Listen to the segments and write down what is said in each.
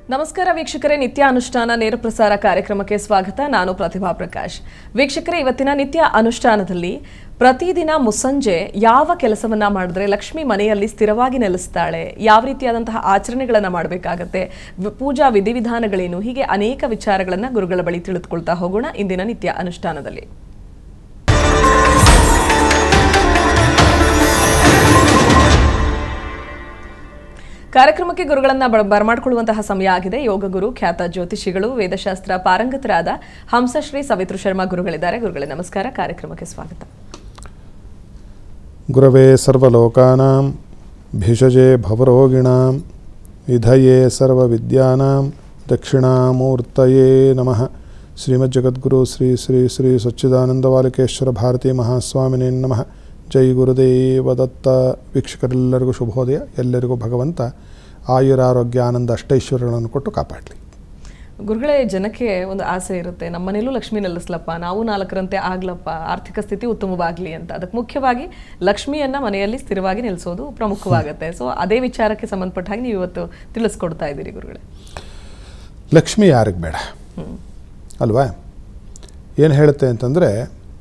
ನಮಸ್ಕಾರ ವೀಕ್ಷಕರೇ ನಿತ್ಯ ಅನುಷ್ಠಾನ ನೇರ ಪ್ರಸಾರ ಕಾರ್ಯಕ್ರಮಕ್ಕೆ ಸ್ವಾಗತ ನಾನು ಪ್ರತಿಭಾ ಪ್ರಕಾಶ್ ವೀಕ್ಷಕರೇ ಇವತ್ತಿನ ನಿತ್ಯ ಅನುಷ್ಠಾನದಲ್ಲಿ ಪ್ರತಿದಿನ ಮುಸ್ಸಂಜೆ ಯಾವ ಕೆಲಸವನ್ನ ಮಾಡಿದ್ರೆ ಲಕ್ಷ್ಮಿ ಮನೆಯಲ್ಲಿ ಸ್ಥಿರವಾಗಿ ನೆಲೆಸ್ತಾಳೆ ಯಾವ ರೀತಿಯಾದಂತಹ ಆಚರಣೆಗಳನ್ನ ಮಾಡಬೇಕಾಗತ್ತೆ ವಿ- ಪೂಜಾ ವಿಧಿವಿಧಾನಗಳೇನು ಹೀಗೆ ಅನೇಕ ವಿಚಾರಗಳನ್ನ ಗುರುಗಳ ಬಳಿ ತಿಳಿದುಕೊಳ್ತಾ ಹೋಗೋಣ ಇಂದಿನ ನಿತ್ಯ ಅನುಷ್ಠಾನದಲ್ಲಿ ಕಾರ್ಯಕ್ರಮಕ್ಕೆ ಗುರುಗಳನ್ನ ಬ- ಬರಮಾಡಿಕೊಳ್ಳುವಂತಹ ಸಮಯ ಆಗಿದೆ ಯೋಗ ಗುರು ಖ್ಯಾತ ಜ್ಯೋತಿಷಿಗಳು ವೇದಶಾಸ್ತ್ರ ಪಾರಂಗತರಾದ ಹಂಸಶ್ರೀ ಸವಿತೃ ಶರ್ಮಾ ಗುರುಗಳಿದ್ದಾರೆ ಗುರುಗಳೇ ನಮಸ್ಕಾರ ಕಾರ್ಯಕ್ರಮಕ್ಕೆ ಸ್ವಾಗತ ಗುರವೇ ಸರ್ವಲೋಕಾನಾಂ ಭಿಷಜೆ ಭವರೋಗಿಣಾಂ ವಿಧಯೇ ಸರ್ವವಿದ್ಯಾನಾಂ ದಕ್ಷಿಣಾಮೂರ್ತಯೇ ನಮಃ ಶ್ರೀಮಜ್ಜಗದ್ಗುರು ಶ್ರೀ ಶ್ರೀ ಶ್ರೀ ಸಚ್ಚಿದಾನಂದವಾಲಕೇಶ್ವರ ಭಾರತೀ ಮಹಾಸ್ವಾಮಿನೇ ನಮಃ ಜೈ ಗುರುದೇವ ದತ್ತ ವೀಕ್ಷಕರೆಲ್ಲರಿಗೂ ಶುಭೋದಯ ಎಲ್ಲರಿಗೂ ಭಗವಂತ ಆಯುರಾರೋಗ್ಯ ಆನಂದ ಅಷ್ಟೈಶ್ವರ್ಯಗಳನ್ನು ಕೊಟ್ಟು ಕಾಪಾಡಲಿ ಗುರುಗಳೇ ಜನಕ್ಕೆ ಒಂದು ಆಸೆ ಇರುತ್ತೆ ನಮ್ಮ ಮನೇಲೂ ಲಕ್ಷ್ಮಿ ನೆಲೆಸ್ಲಪ್ಪ ನಾವು ನಾಲ್ಕರಂತೆ ಆಗ್ಲಪ್ಪ ಆರ್ಥಿಕ ಸ್ಥಿತಿ ಉತ್ತಮವಾಗ್ಲಿ ಅಂತ ಅದಕ್ಕೆ ಮುಖ್ಯವಾಗಿ ಲಕ್ಷ್ಮಿಯನ್ನ ಮನೆಯಲ್ಲಿ ಸ್ಥಿರವಾಗಿ ನೆಲೆಸೋದು ಪ್ರಮುಖವಾಗುತ್ತೆ ಸೊ ಅದೇ ವಿಚಾರಕ್ಕೆ ಸಂಬಂಧಪಟ್ಟ ಹಾಗೆ ನೀವು ಇವತ್ತು ತಿಳಿಸ್ಕೊಡ್ತಾ ಇದ್ದೀರಿ ಗುರುಗಳೇ ಲಕ್ಷ್ಮಿ ಯಾರಿಗೆ ಬೇಡ ಅಲ್ವಾ ಏನು ಹೇಳುತ್ತೆ ಅಂತಂದರೆ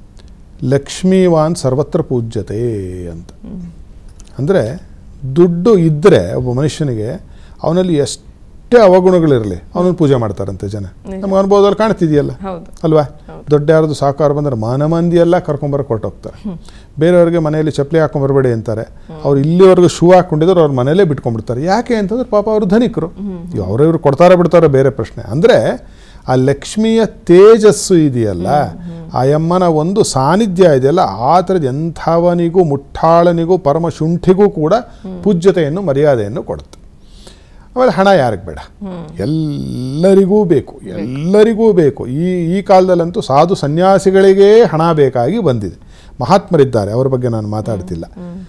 ಲಕ್ಷ್ಮೀವಾನ್ ಸರ್ವತ್ರ ಪೂಜ್ಯತೆ ಅಂತ ಅಂದರೆ ದುಡ್ಡು ಇದ್ದರೆ ಒಬ್ಬ ಮನುಷ್ಯನಿಗೆ ಅವನಲ್ಲಿ ಎಷ್ಟೇ ಅವಗುಣಗಳಿರಲಿ ಅವನನ್ನು ಪೂಜೆ ಮಾಡ್ತಾರಂತೆ ಜನ ನಮ್ಗೆ ಅನುಭವದಲ್ಲಿ ಕಾಣ್ತಿದೆಯಲ್ಲ ಹೌದು ಅಲ್ವಾ ದೊಡ್ಡ ಯಾರ್ದು ಸಾಕಾರ ಬಂದರೆ ಮಾನ ಮಂದಿ ಎಲ್ಲ ಕರ್ಕೊಂಬರಕ್ಕೆ ಹೊರಟೋಗ್ತಾರೆ ಬೇರೆಯವ್ರಿಗೆ ಮನೆಯಲ್ಲಿ ಚಪ್ಪಲಿ ಹಾಕೊಂಬರ್ಬೇಡಿ ಅಂತಾರೆ ಅವ್ರು ಇಲ್ಲಿವರೆಗೂ ಶೂ ಹಾಕೊಂಡಿದ್ರು ಅವ್ರ ಮನೇಲೇ ಬಿಟ್ಕೊಂಡ್ಬಿಡ್ತಾರೆ ಯಾಕೆ ಅಂತಂದ್ರೆ ಪಾಪ ಅವರು ಧನಿಕರು ಇವ್ ಅವ್ರವ್ರು ಕೊಡ್ತಾರೆ ಬಿಡ್ತಾರೆ ಬೇರೆ ಪ್ರಶ್ನೆ ಅಂದರೆ ಆ ಲಕ್ಷ್ಮಿಯ ತೇಜಸ್ಸು ಇದೆಯಲ್ಲ ಆ ಯಮ್ಮನ ಒಂದು ಸಾನ್ನಿಧ್ಯ ಇದೆಯಲ್ಲ ಆ ಥರದ ಎಂಥವನಿಗೂ ಮುಟ್ಟಾಳನಿಗೂ ಪರಮ ಶುಂಠಿಗೂ ಕೂಡ ಪೂಜ್ಯತೆಯನ್ನು ಮರ್ಯಾದೆಯನ್ನು ಕೊಡುತ್ತೆ ಆಮೇಲೆ ಹಣ ಯಾರಿಗೆ ಬೇಡ ಎಲ್ಲರಿಗೂ ಬೇಕು ಎಲ್ಲರಿಗೂ ಬೇಕು ಈ ಈ ಕಾಲದಲ್ಲಂತೂ ಸಾಧು ಸನ್ಯಾಸಿಗಳಿಗೇ ಹಣ ಬೇಕಾಗಿ ಬಂದಿದೆ ಮಹಾತ್ಮರಿದ್ದಾರೆ ಅವ್ರ ಬಗ್ಗೆ ನಾನು ಮಾತಾಡ್ತಿಲ್ಲ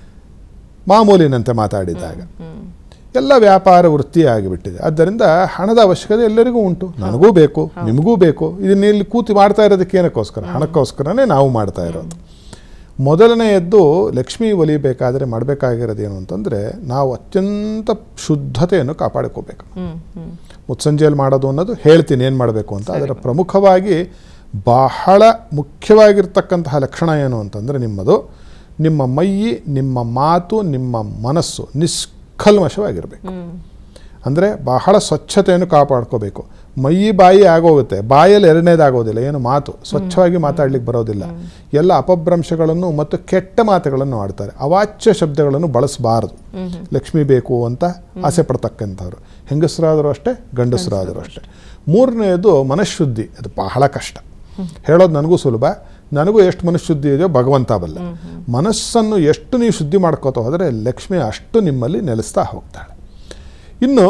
ಮಾಮೂಲಿನಂತೆ ಮಾತಾಡಿದಾಗ ಎಲ್ಲ ವ್ಯಾಪಾರ ವೃತ್ತಿ ಆಗಿಬಿಟ್ಟಿದೆ ಆದ್ದರಿಂದ ಹಣದ ಅವಶ್ಯಕತೆ ಎಲ್ಲರಿಗೂ ಉಂಟು ನನಗೂ ಬೇಕು ನಿಮಗೂ ಬೇಕು ಇದನ್ನ ಇಲ್ಲಿ ಕೂತಿ ಮಾಡ್ತಾ ಇರೋದಕ್ಕೆ ಏನಕ್ಕೋಸ್ಕರ ಹಣಕ್ಕೋಸ್ಕರನೇ ನಾವು ಮಾಡ್ತಾ ಇರೋದು ಮೊದಲನೆಯದ್ದು ಲಕ್ಷ್ಮಿ ಒಲಿಬೇಕಾದರೆ ಮಾಡಬೇಕಾಗಿರೋದು ಏನು ಅಂತಂದರೆ ನಾವು ಅತ್ಯಂತ ಶುದ್ಧತೆಯನ್ನು ಕಾಪಾಡ್ಕೋಬೇಕು ಹ್ಮ್ ಹ್ಮ್ ಮುತ್ಸಂಜೆಯಲ್ಲಿ ಮಾಡೋದು ಅನ್ನೋದು ಹೇಳ್ತೀನಿ ಏನು ಮಾಡಬೇಕು ಅಂತ ಅದರ ಪ್ರಮುಖವಾಗಿ ಬಹಳ ಮುಖ್ಯವಾಗಿರ್ತಕ್ಕಂತಹ ಲಕ್ಷಣ ಏನು ಅಂತಂದರೆ ನಿಮ್ಮದು ನಿಮ್ಮ ಮೈ ನಿಮ್ಮ ಮಾತು ನಿಮ್ಮ ಮನಸ್ಸು ನಿಷ್ಕಲ್ಮಶವಾಗಿರಬೇಕು ಹ್ಮ್ ಅಂದರೆ ಬಹಳ ಸ್ವಚ್ಛತೆಯನ್ನು ಕಾಪಾಡ್ಕೋಬೇಕು ಮೈ ಬಾಯಿ ಆಗೋಗುತ್ತೆ ಬಾಯಲ್ಲಿ ಎರಡನೇದಾಗೋದಿಲ್ಲ ಏನು ಮಾತು ಸ್ವಚ್ಛವಾಗಿ ಮಾತಾಡ್ಲಿಕ್ಕೆ ಬರೋದಿಲ್ಲ ಎಲ್ಲ ಅಪಭ್ರಂಶಗಳನ್ನು ಮತ್ತು ಕೆಟ್ಟ ಮಾತುಗಳನ್ನು ಆಡ್ತಾರೆ ಅವಾಚ್ಯ ಶಬ್ದಗಳನ್ನು ಬಳಸಬಾರದು ಲಕ್ಷ್ಮಿ ಬೇಕು ಅಂತ ಆಸೆ ಪಡ್ತಕ್ಕಂಥವ್ರು ಹೆಂಗಸರಾದರೂ ಅಷ್ಟೇ ಗಂಡಸರಾದರೂ ಅಷ್ಟೇ ಮೂರನೆಯದು ಮನಃಶುದ್ಧಿ ಅದು ಬಹಳ ಕಷ್ಟ ಹೇಳೋದು ನನಗೂ ಸುಲಭ ನನಗೂ ಎಷ್ಟು ಮನಃಶುದ್ಧಿ ಇದೆಯೋ ಭಗವಂತ ಬಲ್ಲ ಮನಸ್ಸನ್ನು ಎಷ್ಟು ನೀವು ಶುದ್ಧಿ ಮಾಡ್ಕೋತಾ ಹೋದರೆ ಲಕ್ಷ್ಮಿ ಅಷ್ಟು ನಿಮ್ಮಲ್ಲಿ ನೆಲೆಸ್ತಾ ಹೋಗ್ತಾಳೆ ಇನ್ನು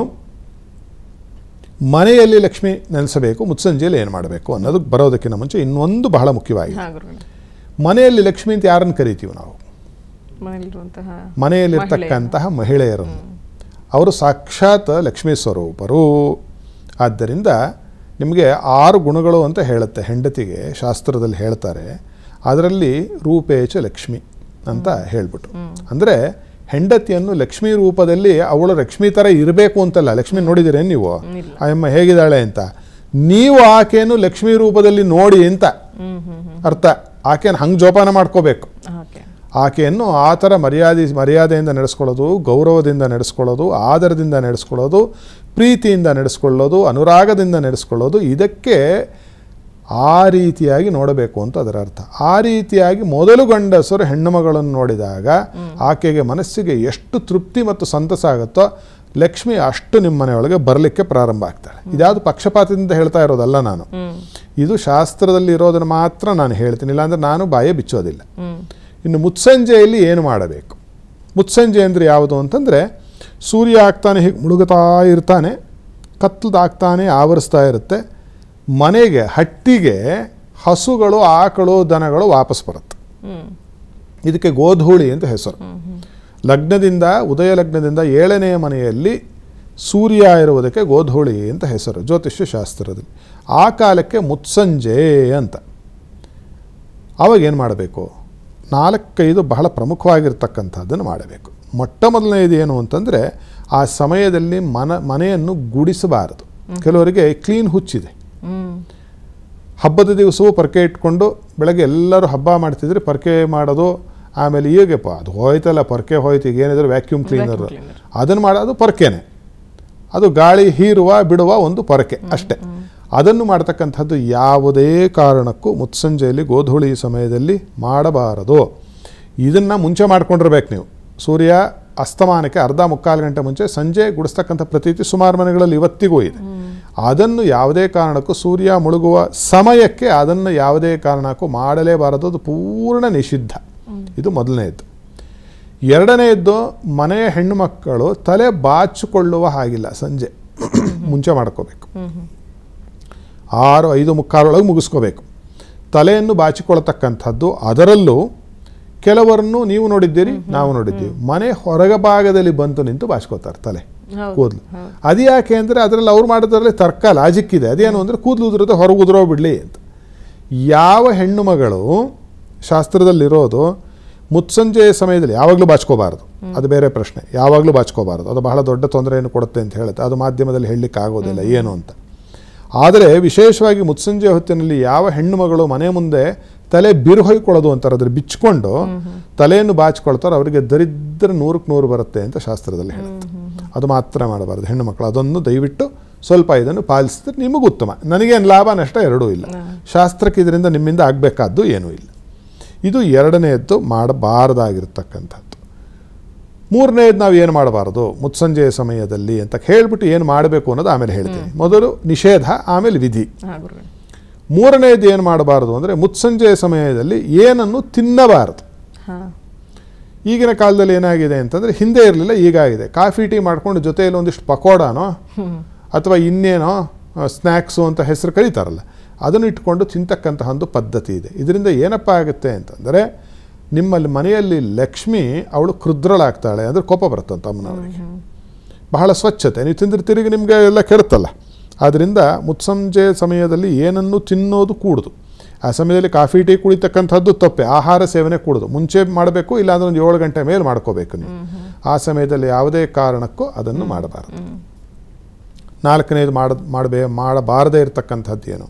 ಮನೆಯಲ್ಲಿ ಲಕ್ಷ್ಮಿ ನೆಲೆಸಬೇಕು ಮುತ್ಸಂಜೆಯಲ್ಲಿ ಏನು ಮಾಡಬೇಕು ಅನ್ನೋದಕ್ಕೆ ಬರೋದಕ್ಕಿಂತ ಮುಂಚೆ ಇನ್ನೊಂದು ಬಹಳ ಮುಖ್ಯವಾಗಿದೆ ಹಾ ಗುರುಗಳೇ ಮನೆಯಲ್ಲಿ ಲಕ್ಷ್ಮಿ ಅಂತ ಯಾರನ್ನು ಕರಿತೀವಿ ನಾವು ಮನೆಯಲ್ಲಿರುವಂತಹ ಮನೆಯಲ್ಲಿರ್ತಕ್ಕಂತಹ ಮಹಿಳೆಯರನ್ನು ಅವರು ಸಾಕ್ಷಾತ್ ಲಕ್ಷ್ಮೀ ಸ್ವರೂಪರು ಆದ್ದರಿಂದ ನಿಮಗೆ ಆರು ಗುಣಗಳು ಅಂತ ಹೇಳುತ್ತೆ ಹೆಂಡತಿಗೆ ಶಾಸ್ತ್ರದಲ್ಲಿ ಹೇಳ್ತಾರೆ ಅದರಲ್ಲಿ ರೂಪೇಚ ಲಕ್ಷ್ಮಿ ಅಂತ ಹೇಳ್ಬಿಟ್ಟು ಅಂದರೆ ಹೆಂಡತಿಯನ್ನು ಲಕ್ಷ್ಮೀ ರೂಪದಲ್ಲಿ ಅವಳು ಲಕ್ಷ್ಮೀ ಥರ ಇರಬೇಕು ಅಂತಲ್ಲ ಲಕ್ಷ್ಮಿ ನೋಡಿದಿರೇನು ನೀವು ಆ ಅಮ್ಮ ಹೇಗಿದ್ದಾಳೆ ಅಂತ ನೀವು ಆಕೆಯನ್ನು ಲಕ್ಷ್ಮೀ ರೂಪದಲ್ಲಿ ನೋಡಿ ಅಂತ ಹ್ಮ್ ಹ್ಮ್ ಹ್ಮ್ ಅರ್ಥ ಆಕೆಯನ್ನು ಹಂಗೆ ಜೋಪಾನ ಮಾಡ್ಕೋಬೇಕು ಓಕೆ ಆಕೆಯನ್ನು ಆ ಥರ ಮರ್ಯಾದೆ ಮರ್ಯಾದೆಯಿಂದ ನಡೆಸ್ಕೊಳ್ಳೋದು ಗೌರವದಿಂದ ನಡೆಸ್ಕೊಳ್ಳೋದು ಆದರದಿಂದ ನಡೆಸ್ಕೊಳ್ಳೋದು ಪ್ರೀತಿಯಿಂದ ನಡೆಸ್ಕೊಳ್ಳೋದು ಅನುರಾಗದಿಂದ ನಡೆಸ್ಕೊಳ್ಳೋದು ಇದಕ್ಕೆ ಆ ರೀತಿಯಾಗಿ ನೋಡಬೇಕು ಅಂತ ಅದರ ಅರ್ಥ ಆ ರೀತಿಯಾಗಿ ಮೊದಲು ಗಂಡಸರು ಹೆಣ್ಣು ಮಗಳನ್ನು ನೋಡಿದಾಗ ಆಕೆಗೆ ಮನಸ್ಸಿಗೆ ಎಷ್ಟು ತೃಪ್ತಿ ಮತ್ತು ಸಂತಸ ಆಗುತ್ತೋ ಲಕ್ಷ್ಮಿ ಅಷ್ಟು ನಿಮ್ಮ ಮನೆಯೊಳಗೆ ಬರಲಿಕ್ಕೆ ಪ್ರಾರಂಭ ಆಗ್ತಾಳೆ ಇದ್ಯಾವುದು ಪಕ್ಷಪಾತದಿಂದ ಹೇಳ್ತಾ ಇರೋದಲ್ಲ ನಾನು ಇದು ಶಾಸ್ತ್ರದಲ್ಲಿ ಇರೋದನ್ನು ಮಾತ್ರ ನಾನು ಹೇಳ್ತೀನಿ ಇಲ್ಲಾಂದ್ರೆ ನಾನು ಬಾಯೇ ಬಿಚ್ಚೋದಿಲ್ಲ ಹ್ಮ್ ಇನ್ನು ಮುತ್ಸಂಜೆಯಲ್ಲಿ ಏನು ಮಾಡಬೇಕು ಮುತ್ಸಂಜೆ ಅಂದರೆ ಯಾವುದು ಅಂತಂದರೆ ಸೂರ್ಯ ಆಗ್ತಾನೆ ಹೀಗೆ ಮುಳುಗುತ್ತಾ ಇರ್ತಾನೆ ಕತ್ಲದಾಗ್ತಾನೆ ಆವರಿಸ್ತಾ ಇರುತ್ತೆ ಮನೆಗೆ ಹಟ್ಟಿಗೆ ಹಸುಗಳು ಆಕಳು ದನಗಳು ವಾಪಸ್ ಬರುತ್ತೆ ಹ್ಮ್ ಇದಕ್ಕೆ ಗೋಧೂಳಿ ಅಂತ ಹೆಸರು ಲಗ್ನದಿಂದ ಉದಯ ಲಗ್ನದಿಂದ ಏಳನೆಯ ಮನೆಯಲ್ಲಿ ಸೂರ್ಯ ಇರುವುದಕ್ಕೆ ಗೋಧೂಳಿ ಅಂತ ಹೆಸರು ಜ್ಯೋತಿಷ್ಯ ಶಾಸ್ತ್ರದಲ್ಲಿ ಆ ಕಾಲಕ್ಕೆ ಮುತ್ಸಂಜೆ ಅಂತ ಆವಾಗ ಏನು ಮಾಡಬೇಕು ನಾಲ್ಕೈದು ಬಹಳ ಪ್ರಮುಖವಾಗಿರ್ತಕ್ಕಂಥದ್ದನ್ನು ಮಾಡಬೇಕು ಮೊಟ್ಟ ಮೊದಲನೇದು ಏನು ಅಂತಂದರೆ ಆ ಸಮಯದಲ್ಲಿ ಮನ ಮನೆಯನ್ನು ಗುಡಿಸಬಾರದು ಕೆಲವರಿಗೆ ಕ್ಲೀನ್ ಹುಚ್ಚಿದೆ ಹ್ಮ್ ಹಬ್ಬದ ದಿವಸವೂ ಪರ್ಕೆ ಇಟ್ಕೊಂಡು ಬೆಳಗ್ಗೆ ಎಲ್ಲರೂ ಹಬ್ಬ ಮಾಡ್ತಿದ್ರೆ ಪರ್ಕೆ ಮಾಡೋದು ಆಮೇಲೆ ಈಗಪ್ಪ ಅದು ಹೋಯ್ತಲ್ಲ ಪರ್ಕೆ ಹೋಯ್ತು ಈಗ ಏನಿದ್ರೆ ವ್ಯಾಕ್ಯೂಮ್ ಕ್ಲೀನರ್ Vacuum cleaner. ಅದನ್ನು ಮಾಡೋದು ಪರ್ಕೆನೆ ಅದು ಗಾಳಿ ಹೀರುವ ಬಿಡುವ ಒಂದು ಪೊರಕೆ ಅಷ್ಟೇ ಅದನ್ನು ಮಾಡ್ತಕ್ಕಂಥದ್ದು ಯಾವುದೇ ಕಾರಣಕ್ಕೂ ಮುತ್ಸಂಜೆಯಲ್ಲಿ ಗೋಧೂಳಿ ಸಮಯದಲ್ಲಿ ಮಾಡಬಾರದು ಇದನ್ನು ಮುಂಚೆ ಮಾಡ್ಕೊಂಡಿರ್ಬೇಕು ನೀವು ಸೂರ್ಯ ಅಸ್ತಮಾನಕ್ಕೆ ಅರ್ಧ ಮುಕ್ಕಾಲು ಗಂಟೆ ಮುಂಚೆ ಸಂಜೆ ಗುಡಿಸ್ತಕ್ಕಂಥ ಪ್ರತೀತಿ ಸುಮಾರು ಮನೆಗಳಲ್ಲಿ ಇವತ್ತಿಗೂ ಇದೆ ಅದನ್ನು ಯಾವುದೇ ಕಾರಣಕ್ಕೂ ಸೂರ್ಯ ಮುಳುಗುವ ಸಮಯಕ್ಕೆ ಅದನ್ನು ಯಾವುದೇ ಕಾರಣಕ್ಕೂ ಮಾಡಲೇಬಾರದು ಅದು ಪೂರ್ಣ ನಿಷಿದ್ಧ ಇದು ಮೊದಲನೆಯದ್ದು ಎರಡನೆಯದ್ದು ಮನೆಯ ಹೆಣ್ಣು ಮಕ್ಕಳು ತಲೆ ಬಾಚಿಕೊಳ್ಳುವ ಹಾಗಿಲ್ಲ ಸಂಜೆ ಮುಂಚೆ ಮಾಡ್ಕೋಬೇಕು ಆರು ಐದು ಮುಕ್ಕಾಲೊಳಗೆ ಮುಗಿಸ್ಕೋಬೇಕು ತಲೆಯನ್ನು ಬಾಚಿಕೊಳ್ತಕ್ಕಂಥದ್ದು ಅದರಲ್ಲೂ ಕೆಲವರನ್ನು ನೀವು ನೋಡಿದ್ದೀರಿ ನಾವು ನೋಡಿದ್ದೀವಿ ಮನೆ ಹೊರಗ ಭಾಗದಲ್ಲಿ ಬಂತು ನಿಂತು ಬಾಚ್ಕೋತಾರೆ ತಲೆ ಹೌದು ಕೂದಲು ಅದು ಯಾಕೆ ಅಂದರೆ ಅದರಲ್ಲಿ ಅವ್ರು ಮಾಡೋದ್ರಲ್ಲಿ ತರ್ಕ ಲಾಜಿಕ್ ಇದೆ ಅದೇನು ಅಂದರೆ ಕೂದಲು ಉದುರುತ್ತೆ ಹೊರಗೆ ಉದುರೋ ಬಿಡಲಿ ಅಂತ ಯಾವ ಹೆಣ್ಣು ಮಗಳು ಶಾಸ್ತ್ರದಲ್ಲಿರೋದು ಮುತ್ಸಂಜೆಯ ಸಮಯದಲ್ಲಿ ಯಾವಾಗಲೂ ಬಾಚ್ಕೋಬಾರ್ದು ಅದು ಬೇರೆ ಪ್ರಶ್ನೆ ಯಾವಾಗಲೂ ಬಾಚ್ಕೋಬಾರ್ದು ಅದು ಬಹಳ ದೊಡ್ಡ ತೊಂದರೆಯನ್ನು ಕೊಡುತ್ತೆ ಅಂತ ಹೇಳುತ್ತೆ ಅದು ಮಾಧ್ಯಮದಲ್ಲಿ ಹೇಳಲಿಕ್ಕೆ ಆಗೋದಿಲ್ಲ ಏನು ಅಂತ ಆದರೆ ವಿಶೇಷವಾಗಿ ಮುತ್ಸಂಜೆ ಹೊತ್ತಿನಲ್ಲಿ ಯಾವ ಹೆಣ್ಣು ಮಗಳು ಮನೆ ಮುಂದೆ ತಲೆ ಬಿರುಹೊಯ್ಕೊಳ್ಳೋದು ಅಂತಾರೆ ಅದ್ರ ಬಿಚ್ಕೊಂಡು ತಲೆಯನ್ನು ಬಾಚ್ಕೊಳ್ತಾರೋ ಅವರಿಗೆ ದರಿದ್ರ ನೂರಕ್ಕೆ ನೂರು ಬರುತ್ತೆ ಅಂತ ಶಾಸ್ತ್ರದಲ್ಲಿ ಹೇಳುತ್ತೆ ಅದು ಮಾತ್ರ ಮಾಡಬಾರ್ದು ಹೆಣ್ಣು ಮಕ್ಕಳು ಅದನ್ನು ದಯವಿಟ್ಟು ಸ್ವಲ್ಪ ಇದನ್ನು ಪಾಲಿಸಿದ್ರೆ ನಿಮಗೂ ಉತ್ತಮ ನನಗೇನು ಲಾಭ ನಷ್ಟ ಎರಡೂ ಇಲ್ಲ ಶಾಸ್ತ್ರಕ್ಕೆ ಇದರಿಂದ ನಿಮ್ಮಿಂದ ಆಗಬೇಕಾದ್ದು ಏನೂ ಇಲ್ಲ ಇದು ಎರಡನೆಯದ್ದು ಮಾಡಬಾರದಾಗಿರ್ತಕ್ಕಂಥದ್ದು ಮೂರನೇದು ನಾವು ಏನು ಮಾಡಬಾರದು ಮುತ್ಸಂಜೆಯ ಸಮಯದಲ್ಲಿ ಅಂತ ಹೇಳ್ಬಿಟ್ಟು ಏನು ಮಾಡಬೇಕು ಅನ್ನೋದು ಆಮೇಲೆ ಹೇಳ್ತೀನಿ ಮೊದಲು ನಿಷೇಧ ಆಮೇಲೆ ವಿಧಿ ಹಾ ಗುರುಗಳೇ ಮೂರನೇದು ಏನು ಮಾಡಬಾರದು ಅಂದರೆ ಮುತ್ಸಂಜೆಯ ಸಮಯದಲ್ಲಿ ಏನನ್ನು ತಿನ್ನಬಾರದು ಹಾ ಈಗಿನ ಕಾಲದಲ್ಲಿ ಏನಾಗಿದೆ ಅಂತಂದರೆ ಹಿಂದೆ ಇರಲಿಲ್ಲ ಈಗಾಗಿದೆ ಕಾಫಿ ಟೀ ಮಾಡ್ಕೊಂಡು ಜೊತೆಯಲ್ಲಿ ಒಂದಿಷ್ಟು ಪಕೋಡಾನೋ ಅಥವಾ ಇನ್ನೇನೋ ಸ್ನ್ಯಾಕ್ಸು ಅಂತ ಹೆಸರು ಕರೀತಾರಲ್ಲ ಅದನ್ನು ಇಟ್ಕೊಂಡು ತಿಂತಕ್ಕಂತಹ ಒಂದು ಪದ್ಧತಿ ಇದೆ ಇದರಿಂದ ಏನಪ್ಪ ಆಗುತ್ತೆ ಅಂತಂದರೆ ನಿಮ್ಮಲ್ಲಿ ಮನೆಯಲ್ಲಿ ಲಕ್ಷ್ಮಿ ಅವಳು ಕೃದ್ರಳಾಗ್ತಾಳೆ ಅಂದರೆ ಕೋಪ ಬರುತ್ತಂತ ಅಮ್ಮನವರಿಗೆ ಬಹಳ ಸ್ವಚ್ಛತೆ ನೀವು ತಿಂದ್ರೆ ತಿರುಗಿ ನಿಮಗೆ ಎಲ್ಲ ಕೆಡುತ್ತಲ್ಲ ಆದ್ದರಿಂದ ಮುತ್ಸಂಜೆ ಸಮಯದಲ್ಲಿ ಏನನ್ನು ತಿನ್ನೋದು ಕೂಡುದು ಆ ಸಮಯದಲ್ಲಿ ಕಾಫಿ ಟೀ ಕುಡಿತಕ್ಕಂಥದ್ದು ತಪ್ಪೆ ಆಹಾರ ಸೇವನೆ ಕೂಡುದು ಮುಂಚೆ ಮಾಡಬೇಕು ಇಲ್ಲಾಂದ್ರೆ ಒಂದು ಏಳು ಗಂಟೆ ಮೇಲೆ ಮಾಡ್ಕೋಬೇಕು ನೀವು ಆ ಸಮಯದಲ್ಲಿ ಯಾವುದೇ ಕಾರಣಕ್ಕೂ ಅದನ್ನು ಮಾಡಬಾರದು ನಾಲ್ಕನೇದು ಮಾಡ ಮಾಡಬೇ ಮಾಡಬಾರದೇ ಇರತಕ್ಕಂಥದ್ದು ಏನು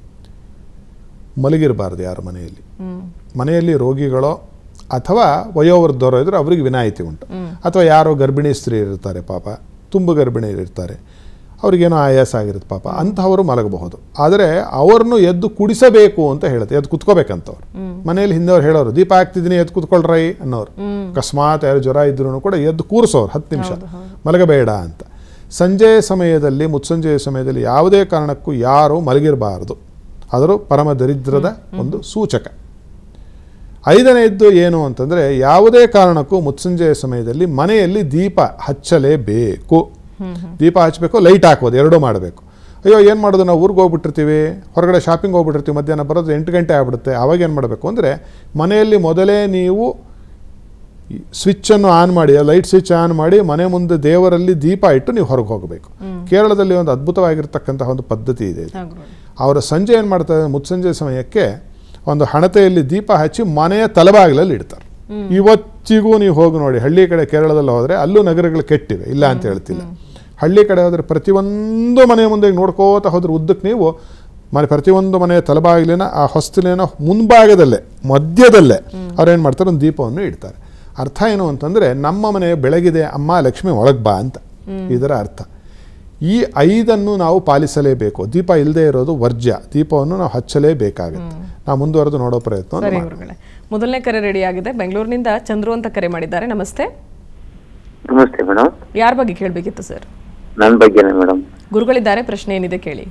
ಮಲಗಿರಬಾರ್ದು ಯಾರ ಮನೆಯಲ್ಲಿ ಹ್ಮ್ ಮನೆಯಲ್ಲಿ ರೋಗಿಗಳೋ ಅಥವಾ ವಯೋವೃದ್ಧರೋ ಇದ್ದರೆ ಅವರಿಗೆ ವಿನಾಯಿತಿ ಉಂಟು ಅಥವಾ ಯಾರೋ ಗರ್ಭಿಣಿ ಸ್ತ್ರೀ ಇರ್ತಾರೆ ಪಾಪ ತುಂಬು ಗರ್ಭಿಣಿಯರು ಇರ್ತಾರೆ ಅವ್ರಿಗೇನೋ ಆಯಾಸ ಆಗಿರುತ್ತೆ ಪಾಪ ಅಂಥವರು ಮಲಗಬಹುದು ಆದರೆ ಅವರನ್ನು ಎದ್ದು ಕುಡಿಸಬೇಕು ಅಂತ ಹೇಳುತ್ತೆ ಎದ್ದು ಕುತ್ಕೋಬೇಕಂತವ್ರು ಮನೆಯಲ್ಲಿ ಹಿಂದವ್ರು ಹೇಳೋರು ದೀಪ ಹಾಕ್ತಿದ್ದೀನಿ ಎದ್ದು ಕುತ್ಕೊಳ್ರೈ ಅನ್ನೋರು ಅಕಸ್ಮಾತ್ ಯಾರು ಜ್ವರ ಇದ್ರೂ ಕೂಡ ಎದ್ದು ಕೂರಿಸೋರು ಹತ್ತು ನಿಮಿಷ ಮಲಗಬೇಡ ಅಂತ ಸಂಜೆಯ ಸಮಯದಲ್ಲಿ ಮುತ್ಸಂಜೆಯ ಸಮಯದಲ್ಲಿ ಯಾವುದೇ ಕಾರಣಕ್ಕೂ ಯಾರೂ ಮಲಗಿರಬಾರದು ಆದರೂ ಪರಮ ದರಿದ್ರದ ಒಂದು ಸೂಚಕ ಐದನೆಯದ್ದು ಏನು ಅಂತಂದರೆ ಯಾವುದೇ ಕಾರಣಕ್ಕೂ ಮುತ್ಸಂಜೆಯ ಸಮಯದಲ್ಲಿ ಮನೆಯಲ್ಲಿ ದೀಪ ಹಚ್ಚಲೇಬೇಕು ದೀಪ ಹಚ್ಚಬೇಕು ಲೈಟ್ ಹಾಕೋದು ಎರಡೂ ಮಾಡಬೇಕು ಅಯ್ಯೋ ಏನು ಮಾಡೋದು ನಾವು ಊರಿಗೆ ಹೋಗ್ಬಿಟ್ಟಿರ್ತೀವಿ ಹೊರಗಡೆ ಶಾಪಿಂಗ್ ಹೋಗ್ಬಿಟ್ಟಿರ್ತೀವಿ ಮಧ್ಯಾಹ್ನ ಬರೋದು ಎಂಟು ಗಂಟೆ ಆಗ್ಬಿಡುತ್ತೆ ಅವಾಗ ಏನು ಮಾಡಬೇಕು ಅಂದರೆ ಮನೆಯಲ್ಲಿ ಮೊದಲೇ ನೀವು ಸ್ವಿಚ್ಚನ್ನು ಆನ್ ಮಾಡಿ ಲೈಟ್ ಸ್ವಿಚ್ ಆನ್ ಮಾಡಿ ಮನೆ ಮುಂದೆ ದೇವರಲ್ಲಿ ದೀಪ ಇಟ್ಟು ನೀವು ಹೊರಗೆ ಹೋಗಬೇಕು ಕೇರಳದಲ್ಲಿ ಒಂದು ಅದ್ಭುತವಾಗಿರ್ತಕ್ಕಂತಹ ಒಂದು ಪದ್ಧತಿ ಇದೆ ಇದು. ಹಾ ಗುರುಗಳೇ ಅವರ ಸಂಜೆ ಏನು ಮಾಡ್ತಾರೆ ಮುತ್ಸಂಜೆ ಸಮಯಕ್ಕೆ ಒಂದು ಹಣತೆಯಲ್ಲಿ ದೀಪ ಹಚ್ಚಿ ಮನೆಯ ತಲಬಾಗಿಲಲ್ಲಿ ಇಡ್ತಾರೆ ಇವತ್ತಿಗೂ ನೀವು ಹೋಗಿ ನೋಡಿ ಹಳ್ಳಿ ಕಡೆ ಕೇರಳದಲ್ಲಿ ಹೋದರೆ ಅಲ್ಲೂ ನಗರಗಳು ಕೆಟ್ಟಿವೆ ಇಲ್ಲ ಅಂತ ಹೇಳ್ತಿಲ್ಲ ಹಳ್ಳಿ ಕಡೆ ಹೋದರೆ ಪ್ರತಿಯೊಂದು ಮನೆಯ ಮುಂದೆ ನೋಡ್ಕೋತ ಹೋದ್ರೆ ಉದ್ದಕ್ಕೆ ನೀವು ಮನೆ ಪ್ರತಿಯೊಂದು ಮನೆಯ ತಲಬಾಗಿಲಿನ ಆ ಹೊಸ್ತಿಲಿನ ಮುಂಭಾಗದಲ್ಲೇ ಮಧ್ಯದಲ್ಲೇ ಅವ್ರೇನು ಮಾಡ್ತಾರೆ ಒಂದು ದೀಪವನ್ನು ಇಡ್ತಾರೆ ಅರ್ಥ ಏನು ಅಂತಂದರೆ ನಮ್ಮ ಮನೆ ಬೆಳಗಿದೆ ಅಮ್ಮ ಲಕ್ಷ್ಮಿ ಒಳಗೆ ಬಾ ಅಂತ ಇದರ ಅರ್ಥ ಈ ಐದನ್ನು ನಾವು ಪಾಲಿಸಲೇಬೇಕು ದೀಪ ಇಲ್ಲದೆ ಇರೋದು ವರ್ಜ್ಯ ದೀಪವನ್ನು ನಾವು ಹಚ್ಚಲೇಬೇಕಾಗುತ್ತೆ ನಾವು ಮುಂದುವರೆದು ನೋಡೋ ಪ್ರಯತ್ನ ಸರಿ ಗುರುಗಳೇ ಮೊದಲನೇ ಕರೆ ರೆಡಿ ಆಗಿದೆ ಬೆಂಗಳೂರಿನಿಂದ ಚಂದ್ರು ಅಂತ ಕರೆ ಮಾಡಿದ್ದಾರೆ ನಮಸ್ತೆ ನಮಸ್ತೆ ಮೇಡಮ್ ಯಾರ ಬಗ್ಗೆ ಕೇಳಬೇಕಿತ್ತು ಸರ್ ನನ್ನ ಬಗ್ಗೆನೇ ಮೇಡಮ್ ಗುರುಗಳಿದ್ದಾರೆ ಪ್ರಶ್ನೆ ಏನಿದೆ ಕೇಳಿ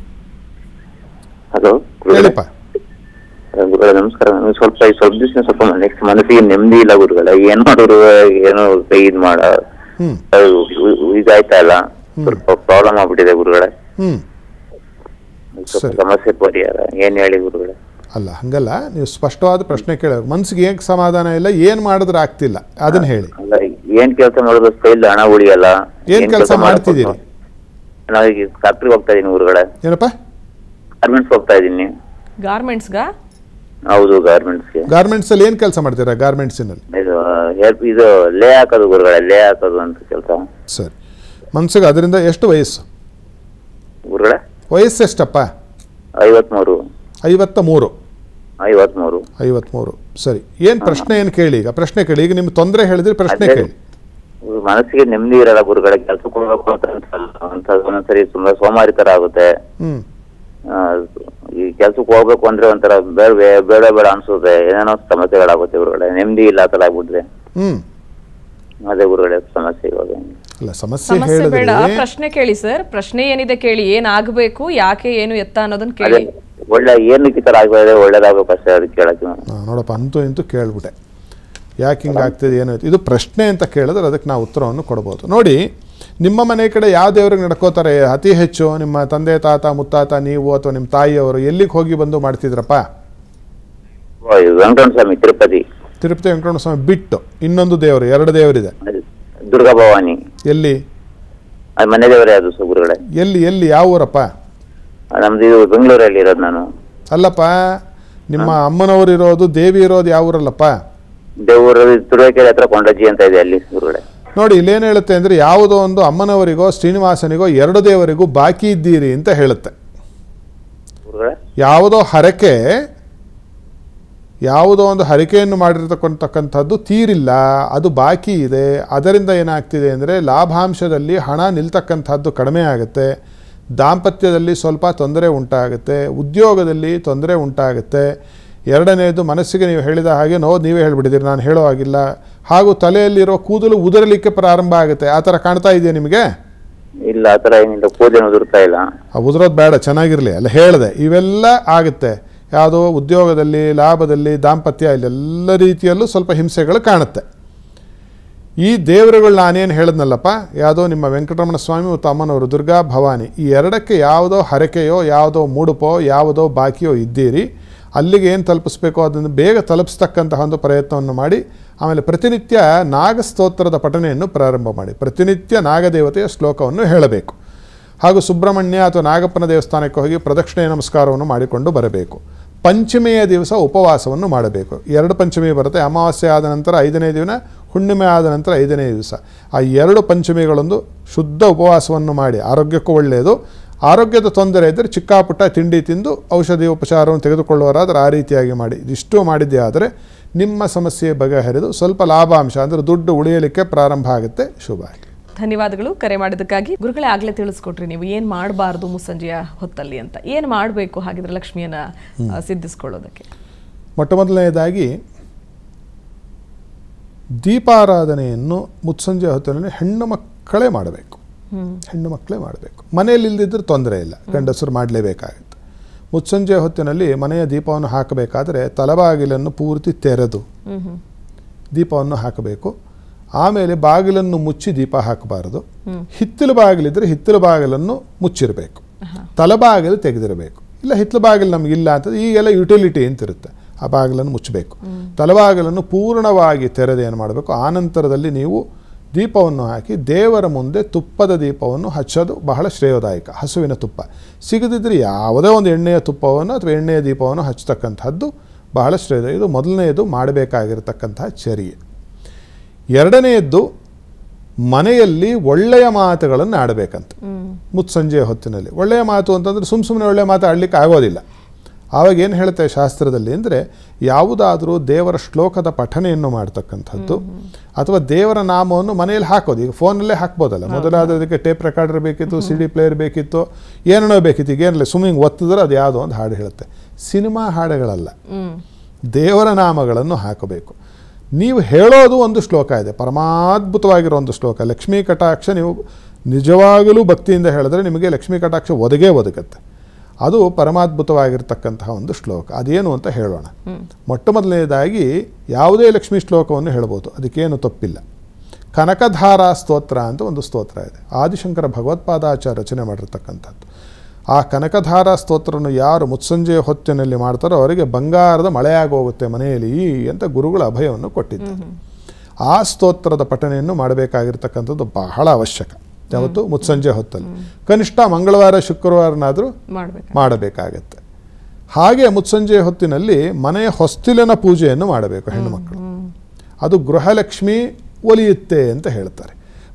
ಹಲೋ ಹೇಳಿಪ್ಪ ಗುರುಗಳೇ ನಮಸ್ಕಾರ ನನಗೆ ಸ್ವಲ್ಪ ಸ್ವಲ್ಪ ದಿವಸ ಸ್ವಲ್ಪ ನೆಕ್ಸ್ಟ್ ಮನಸ್ಸಿಗೆ ನೆಮ್ಮದಿ ಇಲ್ಲ ಗುರುಗಳೇ ಏನ್ ಮಾಡಿದ್ರು ಏನೋ ಕೈ ಇದ್ ಮಾಡ ಹ್ಮ್ ಅದು ಇ- ಇದಾಯ್ತಾ ಇಲ್ಲ ಸ್ವಲ್ಪ ಪ್ರಾಬ್ಲಮ್ ಆಗ್ಬಿಟ್ಟಿದೆ ಗುರುಗಳೇ ಹ್ಮ್ ಸ್ವಲ್ಪ ಸರಿ. ಸಮಸ್ಯೆ ಪರಿಹಾರ ಏನ್ ಹೇಳಿ ಗುರುಗಳೇ ಅಲ್ಲ ಹಂಗಲ್ಲ ನೀವು ಸ್ಪಷ್ಟವಾದ ಪ್ರಶ್ನೆ ಕೇಳೋರು ಮನ್ಸಿಗೆ ಹೇಗೆ ಸಮಾಧಾನ ಇಲ್ಲ ಏನು ಮಾಡಿದ್ರೆ ಆಗ್ತಿಲ್ಲ ಅದನ್ನ ಹೇಳಿ ಅಲ್ಲ ಏನ್ ಕೆಲಸ ಮಾಡೋದು ಸ್ಟೈಲ್ ಹಣ ಉಳಿಯಲ್ಲ ಏನ್ ಕೆಲ್ಸ ಮಾಡ್ತಿದ್ದೀರಿ? ನಾವೀಗ ಫ್ಯಾಕ್ಟ್ರಿಗೆ ಹೋಗ್ತಾ ಇದೀನಿ ಗುರುಗಳೇ ಏನಪ್ಪ ಗಾರ್ಮೆಂಟ್ಸ್ ಹೋಗ್ತಾ ಇದೀನಿ ಗಾರ್ಮೆಂಟ್ಸ್ಗಾ ಹೌದು ಗಾರ್ಮೆಂಟ್ಸ್ಗೆ ಗಾರ್ಮೆಂಟ್ಸಲ್ಲಿ ಏನು ಕೆಲಸ ಮಾಡ್ತೀರಾ ಗಾರ್ಮೆಂಟ್ಸಿನಲ್ಲಿ ಇದು help- ಇದು ಲೇ ಹಾಕೋದು ಗುರುಗಳೇ ಲೇ ಹಾಕೋದು ಅಂತ ಕೆಲಸ ಸರಿ ಮನ್ಸಿಗೆ ಅದರಿಂದ ಎಷ್ಟು ವಯಸ್ಸು ಗುರುಗಳೇ ವಯಸ್ಸೆಷ್ಟಪ್ಪ ಐವತ್ಮೂರು ಐವತ್ತ ಮೂರು ಐವತ್ಮೂರು ಐವತ್ಮೂರು ಸರಿ ಏನು ಪ್ರಶ್ನೆ ಏನು ಕೇಳಿ ಈಗ ಪ್ರಶ್ನೆ ಕೇಳಿ ಈಗ ನಿಮ್ಗೆ ತೊಂದರೆ ಹೇಳಿದ್ರೆ ಪ್ರಶ್ನೆ ಅದೇ ಕೇಳಿ ಮನಸ್ಸಿಗೆ ನೆಮ್ಮದಿ ಇರಲ್ಲ ಗುರುಗಳೇ ಕೆಲ್ಸಕ್ಕೆ ಹೋಗ್ಬೇಕು ಅಂತ ಅನ್ಸಲ್ಲ ಒಂದ್ಸಲ ಒಂದೊಂದ್ಸರಿ ತುಂಬಾ ಸೋಮಾರಿ ತರ ಆಗುತ್ತೆ ಹ್ಞೂ ಆ, ಈ ಕೆಲ್ಸಕ್ಕೆ ಹೋಗ್ಬೇಕು ಅಂದ್ರೆ ಒಂಥರ ಬೇಡ ಬೇ- ಬೇಡ ಬೇಡ ಅನ್ಸುತ್ತೆ ಏನೇನೋ ಸಮಸ್ಯೆಗಳಾಗುತ್ತೆ ಗುರುಗಳೇ ನೆಮ್ಮದಿ ಇಲ್ಲ ತರ ಆಗ್ಬಿಟ್ರೆ ಹ್ಞೂ ಅದೇ ಗುರುಗಳೇ ಸಮಸ್ಯೆ ಇವಾಗ ಅಲ್ಲ ಸಮಸ್ಯೆ ಸಮಸ್ಯೆ ಬೇಡ ಹೇಳಿದ್ರೆ ಪ್ರಶ್ನೆ ಕೇಳಿ ಸರ್ ಪ್ರಶ್ನೆ ಏನಿದೆ ಕೇಳಿ ಏನಾಗಬೇಕು ಯಾಕೆ ಏನು ಎತ್ತ ಅನ್ನೋದನ್ನ ಅದೇ ಕೇಳಿ ಒಳ್ಳೆ ಏನಕ್ಕೆ ಈ ತರ ಆಗ್ತದೆ ಒಳ್ಳೇದಾಗ್ಬೇಕು ಅಷ್ಟೇ ಅದಕ್ಕೆ ಕೇಳಕ್ಕೆ ಆ, ನೋಡಪ್ಪ ಅಂತೂ ಇಂತೂ ಕೇಳ್ಬಿಟ್ಟೆ ಯಾಕೆ ಹಿಂಗೆ ಆಗ್ತಿದೆ ಏನು ಇದು ಪ್ರಶ್ನೆ ಅಂತ ಕೇಳಿದ್ರೆ ಅದಕ್ಕೆ ನಾವು ಉತ್ತರವನ್ನು ಕೊಡ್ಬೋದು ನೋಡಿ ನಿಮ್ಮ ಮನೆ ಕಡೆ ಯಾವ ದೇವ್ರಿಗೆ ನಡ್ಕೋತಾರೆ ಅತಿ ಹೆಚ್ಚು ನಿಮ್ಮ ತಂದೆ ತಾತ ಮುತ್ತಾತ ನೀವು ಅಥವಾ ನಿಮ್ಮ ತಾಯಿಯವರು ಎಲ್ಲಿಗೆ ಹೋಗಿ ಬಂದು ಮಾಡ್ತಿದ್ರಪ್ಪ ಓ, ಇದು ವೆಂಕಟರಮಣ ಸ್ವಾಮಿ ತಿರುಪತಿ ತಿರುಪತಿ ವೆಂಕಟರಮಣ ಸ್ವಾಮಿ ಬಿಟ್ಟು ಇನ್ನೊಂದು ದೇವರು ಎರಡು ದೇವರಿದೆ ಅದು ದುರ್ಗಾ ಭವಾನಿ ಎಲ್ಲಿ ಅದು ಮನೆ ದೇವರೇ ಅದು ಸ ಗುರುಗಳೇ ಎಲ್ಲಿ ಎಲ್ಲಿ ಯಾವ ಊರಪ್ಪ ಅದು ನಮ್ದು ಇದು ಬೆಂಗಳೂರಲ್ಲಿ ಇರೋದು ನಾನು ಅಲ್ಲಪ್ಪ ನಿಮ್ಮ ಅಮ್ಮನವರು ಇರೋದು ದೇವಿ ಇರೋದು ಯಾವ ಊರಲ್ಲಪ್ಪ ದೇವರು ತುರುವೇಕೆರೆ ಹತ್ರ ಕೊಂಡಜ್ಜಿ ಅಂತ ಇದೆ ಅಲ್ಲಿ ಗುರುಗಳೇ ನೋಡಿ ಇಲ್ಲೇನು ಹೇಳುತ್ತೆ ಅಂದರೆ ಯಾವುದೋ ಒಂದು ಅಮ್ಮನವರಿಗೋ ಶ್ರೀನಿವಾಸನಿಗೋ ಎರಡು ದೇವರಿಗೂ ಬಾಕಿ ಇದ್ದೀರಿ ಅಂತ ಹೇಳುತ್ತೆ ಗುರುಗಳೇ ಯಾವುದೋ ಹರಕೆ ಯಾವುದೋ ಒಂದು ಹರಕೆಯನ್ನು ಮಾಡಿರ್ತಕ್ಕಂಥದ್ದು ತೀರಿಲ್ಲ ಅದು ಬಾಕಿ ಇದೆ ಅದರಿಂದ ಏನಾಗ್ತಿದೆ ಅಂದರೆ ಲಾಭಾಂಶದಲ್ಲಿ ಹಣ ನಿಲ್ತಕ್ಕಂಥದ್ದು ಕಡಿಮೆ ಆಗುತ್ತೆ ದಾಂಪತ್ಯದಲ್ಲಿ ಸ್ವಲ್ಪ ತೊಂದರೆ ಉಂಟಾಗುತ್ತೆ ಉದ್ಯೋಗದಲ್ಲಿ ತೊಂದರೆ ಉಂಟಾಗುತ್ತೆ ಎರಡನೇದು ಮನಸ್ಸಿಗೆ ನೀವು ಹೇಳಿದ ಹಾಗೆ ನೋ ನೀವೇ ಹೇಳಿಬಿಟ್ಟಿದ್ದೀರಿ ನಾನು ಹೇಳೋ ಹಾಗಿಲ್ಲ ಹಾಗೂ ತಲೆಯಲ್ಲಿರೋ ಕೂದಲು ಉದುರಲಿಕ್ಕೆ ಪ್ರಾರಂಭ ಆಗುತ್ತೆ ಆ ಥರ ಕಾಣ್ತಾ ಇದೆಯಾ ನಿಮಗೆ ಇಲ್ಲ ಆ ಥರ ಏನಿಲ್ಲ ಕೂದಲು ಉದುರ್ತಾ ಇಲ್ಲ ಆ ಉದುರೋದು ಬೇಡ ಚೆನ್ನಾಗಿರಲಿ ಅಲ್ಲ ಹೇಳಿದೆ ಇವೆಲ್ಲ ಆಗುತ್ತೆ ಯಾವುದೋ ಉದ್ಯೋಗದಲ್ಲಿ ಲಾಭದಲ್ಲಿ ದಾಂಪತ್ಯ ಇಲ್ಲೆಲ್ಲ ರೀತಿಯಲ್ಲೂ ಸ್ವಲ್ಪ ಹಿಂಸೆಗಳು ಕಾಣುತ್ತೆ ಈ ದೇವರುಗಳು ನಾನೇನು ಹೇಳಿದ್ನಲ್ಲಪ್ಪ ಯಾವುದೋ ನಿಮ್ಮ ವೆಂಕಟರಮಣ ಸ್ವಾಮಿ ಮತ್ತು ಅಮ್ಮನವರು ದುರ್ಗಾ ಭವಾನಿ ಈ ಎರಡಕ್ಕೆ ಯಾವುದೋ ಹರಕೆಯೋ ಯಾವುದೋ ಮುಡುಪೋ ಯಾವುದೋ ಬಾಕಿಯೋ ಇದ್ದೀರಿ ಅಲ್ಲಿಗೆ ಏನು ತಲುಪಿಸ್ಬೇಕೋ ಅದನ್ನು ಬೇಗ ತಲುಪಿಸ್ತಕ್ಕಂತಹ ಒಂದು ಪ್ರಯತ್ನವನ್ನು ಮಾಡಿ ಆಮೇಲೆ ಪ್ರತಿನಿತ್ಯ ನಾಗಸ್ತೋತ್ರದ ಪಠಣೆಯನ್ನು ಪ್ರಾರಂಭ ಮಾಡಿ ಪ್ರತಿನಿತ್ಯ ನಾಗದೇವತೆಯ ಶ್ಲೋಕವನ್ನು ಹೇಳಬೇಕು ಹಾಗೂ ಸುಬ್ರಹ್ಮಣ್ಯ ಅಥವಾ ನಾಗಪ್ಪನ ದೇವಸ್ಥಾನಕ್ಕೆ ಹೋಗಿ ಪ್ರದಕ್ಷಿಣೆ ನಮಸ್ಕಾರವನ್ನು ಮಾಡಿಕೊಂಡು ಬರಬೇಕು ಪಂಚಮಿಯ ದಿವಸ ಉಪವಾಸವನ್ನು ಮಾಡಬೇಕು ಎರಡು ಪಂಚಮಿ ಬರುತ್ತೆ ಅಮಾವಾಸ್ಯೆ ಆದ ನಂತರ ಐದನೇ ದಿನ ಹುಣ್ಣಿಮೆ ಆದ ನಂತರ ಐದನೇ ದಿವಸ ಆ ಎರಡು ಪಂಚಮಿಗಳೊಂದು ಶುದ್ಧ ಉಪವಾಸವನ್ನು ಮಾಡಿ ಆರೋಗ್ಯಕ್ಕೂ ಒಳ್ಳೆಯದು ಆರೋಗ್ಯದ ತೊಂದರೆ ಇದ್ದರೆ ಚಿಕ್ಕಾಪುಟ್ಟ ತಿಂಡಿ ತಿಂದು ಔಷಧಿ ಉಪಚಾರವನ್ನು ತೆಗೆದುಕೊಳ್ಳುವರಾದರೆ ಆ ರೀತಿಯಾಗಿ ಮಾಡಿ ಇದಿಷ್ಟು ಮಾಡಿದ್ದೇ ಆದರೆ ನಿಮ್ಮ ಸಮಸ್ಯೆ ಬಗೆಹರಿದು ಸ್ವಲ್ಪ ಲಾಭಾಂಶ ಅಂದರೆ ದುಡ್ಡು ಉಳಿಯಲಿಕ್ಕೆ ಪ್ರಾರಂಭ ಆಗುತ್ತೆ ಶುಭ ಆಗಲಿ ಧನ್ಯವಾದಗಳು ಕರೆ ಮಾಡಿದ್ದಕ್ಕಾಗಿ ಗುರುಗಳೇ ಆಗ್ಲೇ ತಿಳಿಸ್ಕೊಟ್ರಿ ನೀವು ಏನ್ ಮಾಡಬಾರ್ದು ಮುಸ್ಸಂಜೆಯ ಹೊತ್ತಲ್ಲಿ ಅಂತ ಏನ್ ಮಾಡಬೇಕು ಹಾಗಿದ್ರೆ ಲಕ್ಷ್ಮಿಯನ್ನ ಆ, ಸಿದ್ಧಿಸ್ಕೊಳ್ಳೋದಕ್ಕೆ ಮೊಟ್ಟ ಮೊದಲನೆಯದಾಗಿ ದೀಪಾರಾಧನೆಯನ್ನು ಮುತ್ಸಂಜೆ ಹೊತ್ತಿನಲ್ಲಿ ಹೆಣ್ಣು ಮಕ್ಕಳೇ ಮಾಡಬೇಕು ಹೆಣ್ಣು ಮಕ್ಕಳೇ ಮಾಡಬೇಕು ಮನೆಯಲ್ಲಿ ಇಲ್ದಿದ್ರೆ ತೊಂದರೆ ಇಲ್ಲ ಗಂಡಸರು ಮಾಡಲೇಬೇಕಾಗುತ್ತೆ ಮುತ್ಸಂಜೆ ಹೊತ್ತಿನಲ್ಲಿ ಮನೆಯ ದೀಪವನ್ನು ಹಾಕಬೇಕಾದರೆ ತಲಬಾಗಿಲನ್ನು ಪೂರ್ತಿ ತೆರೆದು ಹ್ಮ್ ಹ್ಮ್ ದೀಪವನ್ನು ಹಾಕಬೇಕು ಆಮೇಲೆ ಬಾಗಿಲನ್ನು ಮುಚ್ಚಿ ದೀಪ ಹಾಕಬಾರದು ಹಿತ್ತಲು ಬಾಗಿಲಿದ್ರೆ ಹಿತ್ತಲು ಬಾಗಿಲನ್ನು ಮುಚ್ಚಿರಬೇಕು ತಲಬಾಗಿಲು ತೆಗೆದಿರಬೇಕು ಇಲ್ಲ ಹಿತ್ತಲು ಬಾಗಿಲು ನಮಗಿಲ್ಲ ಅಂತ ಈಗೆಲ್ಲ ಯುಟಿಲಿಟಿ ಅಂತಿರುತ್ತೆ ಆ ಬಾಗಿಲನ್ನು ಮುಚ್ಚಬೇಕು ತಲಬಾಗಿಲನ್ನು ಪೂರ್ಣವಾಗಿ ತೆರೆದು ಏನು ಮಾಡಬೇಕು ಆನಂತರದಲ್ಲಿ ನೀವು ದೀಪವನ್ನು ಹಾಕಿ ದೇವರ ಮುಂದೆ ತುಪ್ಪದ ದೀಪವನ್ನು ಹಚ್ಚೋದು ಬಹಳ ಶ್ರೇಯೋದಾಯಕ ಹಸುವಿನ ತುಪ್ಪ ಸಿಗದಿದ್ದರೆ ಯಾವುದೇ ಒಂದು ಎಣ್ಣೆಯ ತುಪ್ಪವನ್ನು ಅಥವಾ ಎಣ್ಣೆಯ ದೀಪವನ್ನು ಹಚ್ಚತಕ್ಕಂಥದ್ದು ಬಹಳ ಶ್ರೇಯ ಇದು ಮೊದಲನೆಯದು ಮಾಡಬೇಕಾಗಿರತಕ್ಕಂತಹ ಚರ್ಯೆ ಎರಡನೆಯದ್ದು ಮನೆಯಲ್ಲಿ ಒಳ್ಳೆಯ ಮಾತುಗಳನ್ನು ಆಡಬೇಕಂತ ಮುತ್ಸಂಜೆಯ ಹೊತ್ತಿನಲ್ಲಿ ಒಳ್ಳೆಯ ಮಾತು ಅಂತಂದರೆ ಸುಮ್ಮ ಸುಮ್ಮನೆ ಒಳ್ಳೆಯ ಮಾತು ಆಡಲಿಕ್ಕೆ ಆಗೋದಿಲ್ಲ ಆವಾಗ ಏನು ಹೇಳುತ್ತೆ ಶಾಸ್ತ್ರದಲ್ಲಿ ಅಂದರೆ ಯಾವುದಾದರೂ ದೇವರ ಶ್ಲೋಕದ ಪಠನೆಯನ್ನು ಮಾಡ್ತಕ್ಕಂಥದ್ದು ಅಥವಾ ದೇವರ ನಾಮವನ್ನು ಮನೆಯಲ್ಲಿ ಹಾಕೋದು ಈಗ ಫೋನಲ್ಲೇ ಹಾಕ್ಬೋದಲ್ಲ ಮೊದಲಾದ ಅದಕ್ಕೆ ಟೇಪ್ ರೆಕಾರ್ಡರ್ ಬೇಕಿತ್ತು ಸಿ ಡಿ ಪ್ಲೇಯರ್ ಬೇಕಿತ್ತು ಏನೇನೋ ಬೇಕಿತ್ತು ಈಗ ಏನಿಲ್ಲ ಸುಮ್ಮಿಂಗ್ ಒತ್ತಿದ್ರೆ ಅದು ಯಾವುದೋ ಒಂದು ಹಾಡು ಹೇಳುತ್ತೆ ಸಿನಿಮಾ ಹಾಡುಗಳಲ್ಲ ಹ್ಮ್ ದೇವರ ನಾಮಗಳನ್ನು ಹಾಕಬೇಕು ನೀವು ಹೇಳೋದು ಒಂದು ಶ್ಲೋಕ ಇದೆ ಪರಮಾದ್ಭುತವಾಗಿರೋ ಒಂದು ಶ್ಲೋಕ ಲಕ್ಷ್ಮೀ ಕಟಾಕ್ಷ ನೀವು ನಿಜವಾಗಲೂ ಭಕ್ತಿಯಿಂದ ಹೇಳಿದ್ರೆ ನಿಮಗೆ ಲಕ್ಷ್ಮೀ ಕಟಾಕ್ಷ ಒದಗೇ ಒದಗುತ್ತೆ ಅದು ಪರಮಾದ್ಭುತವಾಗಿರ್ತಕ್ಕಂತಹ ಒಂದು ಶ್ಲೋಕ ಅದೇನು ಅಂತ ಹೇಳೋಣ ಮೊಟ್ಟ ಮೊದಲನೇದಾಗಿ ಯಾವುದೇ ಲಕ್ಷ್ಮೀ ಶ್ಲೋಕವನ್ನು ಹೇಳ್ಬೋದು ಅದಕ್ಕೇನು ತಪ್ಪಿಲ್ಲ ಕನಕಧಾರಾ ಸ್ತೋತ್ರ ಅಂತ ಒಂದು ಸ್ತೋತ್ರ ಇದೆ ಆದಿಶಂಕರ ಭಗವತ್ಪಾದಾಚಾರ್ಯ ರಚನೆ ಮಾಡಿರ್ತಕ್ಕಂಥದ್ದು ಆ ಕನಕಧಾರಾ ಸ್ತೋತ್ರವನ್ನು ಯಾರು ಮುತ್ಸಂಜೆಯ ಹೊತ್ತಿನಲ್ಲಿ ಮಾಡ್ತಾರೋ ಅವರಿಗೆ ಬಂಗಾರದ ಮಳೆಯಾಗಿ ಹೋಗುತ್ತೆ ಮನೆಯಲ್ಲಿ ಅಂತ ಗುರುಗಳು ಅಭಯವನ್ನು ಕೊಟ್ಟಿದ್ದಾರೆ ಆ ಸ್ತೋತ್ರದ ಪಠನೆಯನ್ನು ಮಾಡಬೇಕಾಗಿರ್ತಕ್ಕಂಥದ್ದು ಬಹಳ ಅವಶ್ಯಕ ಯಾವತ್ತು ಮುತ್ಸಂಜೆ ಹೊತ್ತಲ್ಲಿ ಕನಿಷ್ಠ ಮಂಗಳವಾರ ಶುಕ್ರವಾರನಾದರೂ ಮಾಡ್ಬೇಕು ಮಾಡಬೇಕಾಗತ್ತೆ ಹಾಗೆ ಮುತ್ಸಂಜೆ ಹೊತ್ತಿನಲ್ಲಿ ಮನೆಯ ಹೊಸ್ತಿಲಿನ ಪೂಜೆಯನ್ನು ಮಾಡಬೇಕು ಹೆಣ್ಣುಮಕ್ಕಳು ಅದು ಗೃಹಲಕ್ಷ್ಮಿ ಒಲಿಯುತ್ತೆ ಅಂತ ಹೇಳ್ತಾರೆ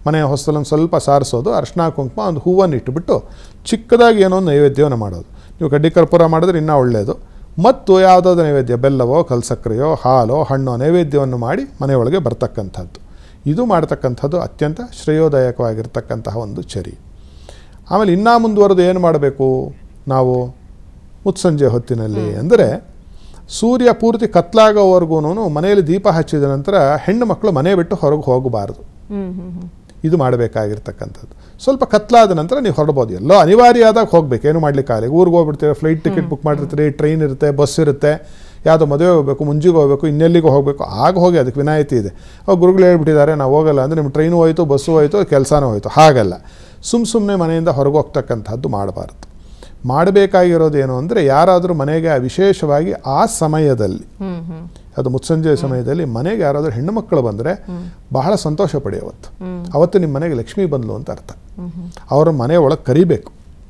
ಮನೆಯ ಹೊಸ್ತಲನ್ನು ಸ್ವಲ್ಪ ಸಾರಿಸೋದು ಅರ್ಶಿನ ಕುಂಕುಮ ಒಂದು ಹೂವನ್ನು ಇಟ್ಟುಬಿಟ್ಟು ಚಿಕ್ಕದಾಗಿ ಏನೋ ಒಂದು ನೈವೇದ್ಯವನ್ನು ಮಾಡೋದು ನೀವು ಕಡ್ಡಿ ಕರ್ಪೂರ ಮಾಡಿದ್ರೆ ಇನ್ನೂ ಒಳ್ಳೆಯದು ಮತ್ತು ಯಾವುದಾದ್ರು ನೈವೇದ್ಯ ಬೆಲ್ಲವೋ ಕಲ್ಸಕ್ಕರೆಯೋ ಹಾಲೋ ಹಣ್ಣೋ ನೈವೇದ್ಯವನ್ನು ಮಾಡಿ ಮನೆಯೊಳಗೆ ಬರ್ತಕ್ಕಂಥದ್ದು ಇದು ಮಾಡ್ತಕ್ಕಂಥದ್ದು ಅತ್ಯಂತ ಶ್ರೇಯೋದಾಯಕವಾಗಿರ್ತಕ್ಕಂತಹ ಒಂದು ಚರಿ ಆಮೇಲೆ ಇನ್ನೂ ಮುಂದುವರೆದು ಏನು ಮಾಡಬೇಕು ನಾವು ಮುತ್ಸಂಜೆ ಹೊತ್ತಿನಲ್ಲಿ ಅಂದರೆ ಸೂರ್ಯ ಪೂರ್ತಿ ಕತ್ಲಾಗೋವರೆಗೂ ಮನೆಯಲ್ಲಿ ದೀಪ ಹಚ್ಚಿದ ನಂತರ ಹೆಣ್ಣು ಮಕ್ಕಳು ಮನೆ ಬಿಟ್ಟು ಹೊರಗೆ ಹೋಗಬಾರ್ದು ಹ್ಮ್ ಹ್ಮ್ ಹ್ಮ್ ಇದು ಮಾಡಬೇಕಾಗಿರ್ತಕ್ಕಂಥದ್ದು ಸ್ವಲ್ಪ ಕತ್ಲಾದ ನಂತರ ನೀವು ಹೊರಡ್ಬೋದು ಎಲ್ಲೋ ಅನಿವಾರ್ಯ ಆದಾಗ ಹೋಗ್ಬೇಕು ಏನು ಮಾಡ್ಲಿಕ್ಕಾಗಲ್ಲ ಈಗ ಊರಿಗೆ ಹೋಗ್ಬಿಡ್ತೀರಿ ಫ್ಲೈಟ್ ಟಿಕೆಟ್ ಬುಕ್ ಮಾಡಿರ್ತೀರಿ ಟ್ರೈನ್ ಇರುತ್ತೆ ಬಸ್ ಇರುತ್ತೆ ಯಾವುದೋ ಮದುವೆ ಹೋಗಬೇಕು ಮುಂಜಿಗೆ ಹೋಗಬೇಕು ಇನ್ನೆಲ್ಲಿಗೂ ಹೋಗಬೇಕು ಆಗ ಹೋಗಿ ಅದಕ್ಕೆ ವಿನಾಯಿತಿ ಇದೆ ಅವಾಗ ಗುರುಗಳು ಹೇಳ್ಬಿಟ್ಟಿದ್ದಾರೆ ನಾವು ಹೋಗಲ್ಲ ಅಂದರೆ ನಿಮ್ಮ ಟ್ರೈನು ಹೋಯಿತು ಬಸ್ಸು ಹೋಯಿತು ಕೆಲಸನೂ ಹೋಯಿತು ಹಾಗಲ್ಲ ಸುಮ್ಮ ಸುಮ್ಮನೆ ಮನೆಯಿಂದ ಹೊರಗೆ ಹೋಗ್ತಕ್ಕಂಥದ್ದು ಮಾಡಬಾರ್ದು ಮಾಡಬೇಕಾಗಿರೋದು ಏನು ಅಂದರೆ ಯಾರಾದರೂ ಮನೆಗೆ ವಿಶೇಷವಾಗಿ ಆ ಸಮಯದಲ್ಲಿ ಹ್ಮ್ ಹ್ಮ್ ಅದು ಮುತ್ಸಂಜೆಯ ಸಮಯದಲ್ಲಿ ಮನೆಗೆ ಯಾರಾದರೂ ಹೆಣ್ಣು ಮಕ್ಕಳು ಬಂದರೆ ಬಹಳ ಸಂತೋಷ ಪಡಿ ಅವತ್ತು ಅವತ್ತು ನಿಮ್ಮ ಮನೆಗೆ ಲಕ್ಷ್ಮಿ ಬಂದ್ಲು ಅಂತ ಅರ್ಥ ಅವರ ಮನೆ ಒಳಗೆ ಕರಿಬೇಕು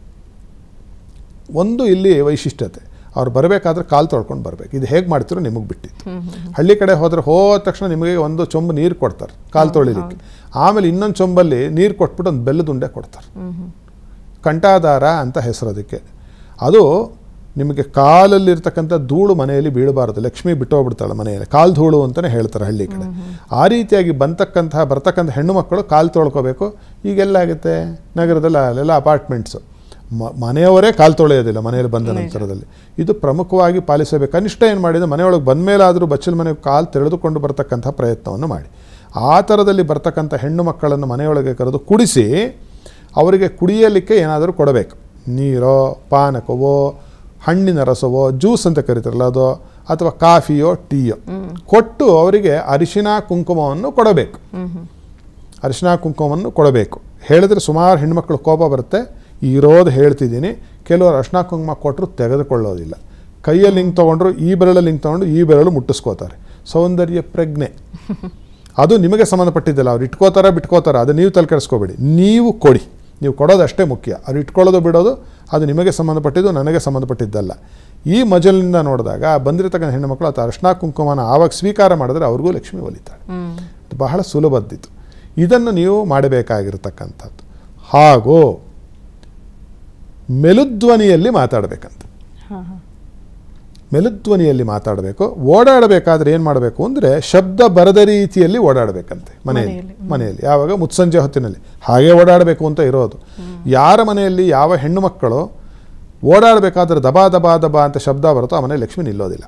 ಒಂದು ಇಲ್ಲಿ ವೈಶಿಷ್ಟ್ಯತೆ ಅವ್ರು ಬರಬೇಕಾದ್ರೆ ಕಾಲು ತೊಳ್ಕೊಂಡು ಬರಬೇಕು ಇದು ಹೇಗೆ ಮಾಡ್ತಿರೋ ನಿಮಗೆ ಬಿಟ್ಟಿತ್ತು ಹಳ್ಳಿ ಕಡೆ ಹೋದರೆ ಹೋದ ತಕ್ಷಣ ನಿಮಗೆ ಒಂದು ಚೊಂಬು ನೀರು ಕೊಡ್ತಾರೆ ಕಾಲು ತೊಳಿಲಿಕ್ಕೆ ಆಮೇಲೆ ಇನ್ನೊಂದು ಚೊಂಬಲ್ಲಿ ನೀರು ಕೊಟ್ಬಿಟ್ಟು ಒಂದು ಬೆಲ್ಲದ ಉಂಡೆ ಕೊಡ್ತಾರೆ ಕಂಠಾಧಾರ ಅಂತ ಹೆಸರು ಅದಕ್ಕೆ ಅದು ನಿಮಗೆ ಕಾಲಲ್ಲಿರ್ತಕ್ಕಂಥ ಧೂಳು ಮನೆಯಲ್ಲಿ ಬೀಳಬಾರದು ಲಕ್ಷ್ಮಿ ಬಿಟ್ಟೋಗ್ಬಿಡ್ತಾಳೆ ಮನೆಯಲ್ಲಿ ಕಾಲು ಧೂಳು ಅಂತಲೇ ಹೇಳ್ತಾರೆ ಹಳ್ಳಿ ಕಡೆ ಆ ರೀತಿಯಾಗಿ ಬಂತಕ್ಕಂತಹ ಬರ್ತಕ್ಕಂಥ ಹೆಣ್ಣು ಮಕ್ಕಳು ಕಾಲು ತೊಳ್ಕೋಬೇಕು ಈಗೆಲ್ಲಾಗುತ್ತೆ ನಗರದಲ್ಲಿ ಅಲ್ಲೆಲ್ಲ ಅಪಾರ್ಟ್ಮೆಂಟ್ಸು ಮ ಮನೆಯವರೇ ಕಾಲು ತೊಳೆಯೋದಿಲ್ಲ ಮನೆಯಲ್ಲಿ ಬಂದ ನಂತರದಲ್ಲಿ ಇದು ಪ್ರಮುಖವಾಗಿ ಪಾಲಿಸಬೇಕು ಕನಿಷ್ಠ ಏನು ಮಾಡಿದೆ ಮನೆಯೊಳಗೆ ಬಂದ ಮೇಲಾದರೂ ಬಚ್ಚಲ ಮನೆಗೆ ಕಾಲು ತೆರೆದುಕೊಂಡು ಬರ್ತಕ್ಕಂಥ ಪ್ರಯತ್ನವನ್ನು ಮಾಡಿ ಆ ಥರದಲ್ಲಿ ಬರ್ತಕ್ಕಂಥ ಹೆಣ್ಣು ಮಕ್ಕಳನ್ನು ಮನೆಯೊಳಗೆ ಕರೆದು ಕುಡಿಸಿ ಅವರಿಗೆ ಕುಡಿಯಲಿಕ್ಕೆ ಏನಾದರೂ ಕೊಡಬೇಕು ನೀರೋ ಪಾನಕವೋ ಹಣ್ಣಿನ ರಸವೋ ಜ್ಯೂಸ್ ಅಂತ ಕರಿತಾರಲ್ಲ ಅದು ಅಥವಾ ಕಾಫಿಯೋ ಟೀಯೋ ಕೊಟ್ಟು ಅವರಿಗೆ ಅರಿಶಿನ ಕುಂಕುಮವನ್ನು ಕೊಡಬೇಕು ಅರಿಶಿನ ಕುಂಕುಮವನ್ನು ಕೊಡಬೇಕು ಹೇಳಿದ್ರೆ ಸುಮಾರು ಹೆಣ್ಮಕ್ಳು ಕೋಪ ಬರುತ್ತೆ ಇರೋದು ಹೇಳ್ತಿದ್ದೀನಿ ಕೆಲವರು ಅರಿಶಿನ ಕುಂಕುಮ ಕೊಟ್ಟರು ತೆಗೆದುಕೊಳ್ಳೋದಿಲ್ಲ ಕೈಯಲ್ಲಿ ಹಿಂಗೆ ತೊಗೊಂಡ್ರು ಈ ಬೆರಳಲ್ಲಿ ಹಿಂಗೆ ತೊಗೊಂಡು ಈ ಬೆರಳು ಮುಟ್ಟಿಸ್ಕೋತಾರೆ ಸೌಂದರ್ಯ ಪ್ರಜ್ಞೆ ಅದು ನಿಮಗೆ ಸಂಬಂಧಪಟ್ಟಿದ್ದಿಲ್ಲ ಅವ್ರು ಇಟ್ಕೋತಾರ ಬಿಟ್ಕೋತಾರ ಅದು ನೀವು ತಲೆ ಕೆಡಿಸ್ಕೋಬೇಡಿ ನೀವು ಕೊಡಿ ನೀವು ಕೊಡೋದು ಅಷ್ಟೇ ಮುಖ್ಯ ಅವ್ರು ಇಟ್ಕೊಳ್ಳೋದು ಬಿಡೋದು ಅದು ನಿಮಗೆ ಸಂಬಂಧಪಟ್ಟಿದ್ದು ನನಗೆ ಸಂಬಂಧಪಟ್ಟಿದ್ದಲ್ಲ ಈ ಮಜಲಿನಿಂದ ನೋಡಿದಾಗ ಬಂದಿರತಕ್ಕಂಥ ಹೆಣ್ಣುಮಕ್ಕಳು ಅದು ಅರ್ಶಿನ ಕುಂಕುಮನ ಆವಾಗ ಸ್ವೀಕಾರ ಮಾಡಿದ್ರೆ ಅವ್ರಿಗೂ ಲಕ್ಷ್ಮಿ ಒಲಿತಾಳೆ ಇದು ಬಹಳ ಸುಲಭದ್ದಿತ್ತು ಇದನ್ನು ನೀವು ಮಾಡಬೇಕಾಗಿರ್ತಕ್ಕಂಥದ್ದು ಹಾಗೂ ಮೆಲುಧ್ವನಿಯಲ್ಲಿ ಮಾತಾಡಬೇಕಂತ ಹಾ ಹಾ ಮೆಲುಧ್ವನಿಯಲ್ಲಿ ಮಾತಾಡಬೇಕು ಓಡಾಡಬೇಕಾದ್ರೆ ಏನು ಮಾಡಬೇಕು ಅಂದರೆ ಶಬ್ದ ಬರದ ರೀತಿಯಲ್ಲಿ ಓಡಾಡಬೇಕಂತೆ ಮನೆಯಲ್ಲಿ ಮನೆಯಲ್ಲಿ ಯಾವಾಗ ಮುತ್ಸಂಜೆ ಹೊತ್ತಿನಲ್ಲಿ ಹಾಗೆ ಓಡಾಡಬೇಕು ಅಂತ ಇರೋದು ಯಾರ ಮನೆಯಲ್ಲಿ ಯಾವ ಹೆಣ್ಣು ಮಕ್ಕಳು ಓಡಾಡಬೇಕಾದ್ರೆ ದಬಾ ದಬಾ ದಬಾ ಅಂತ ಶಬ್ದ ಬರುತ್ತೋ ಆ ಮನೆ ಲಕ್ಷ್ಮಿ ನಿಲ್ಲೋದಿಲ್ಲ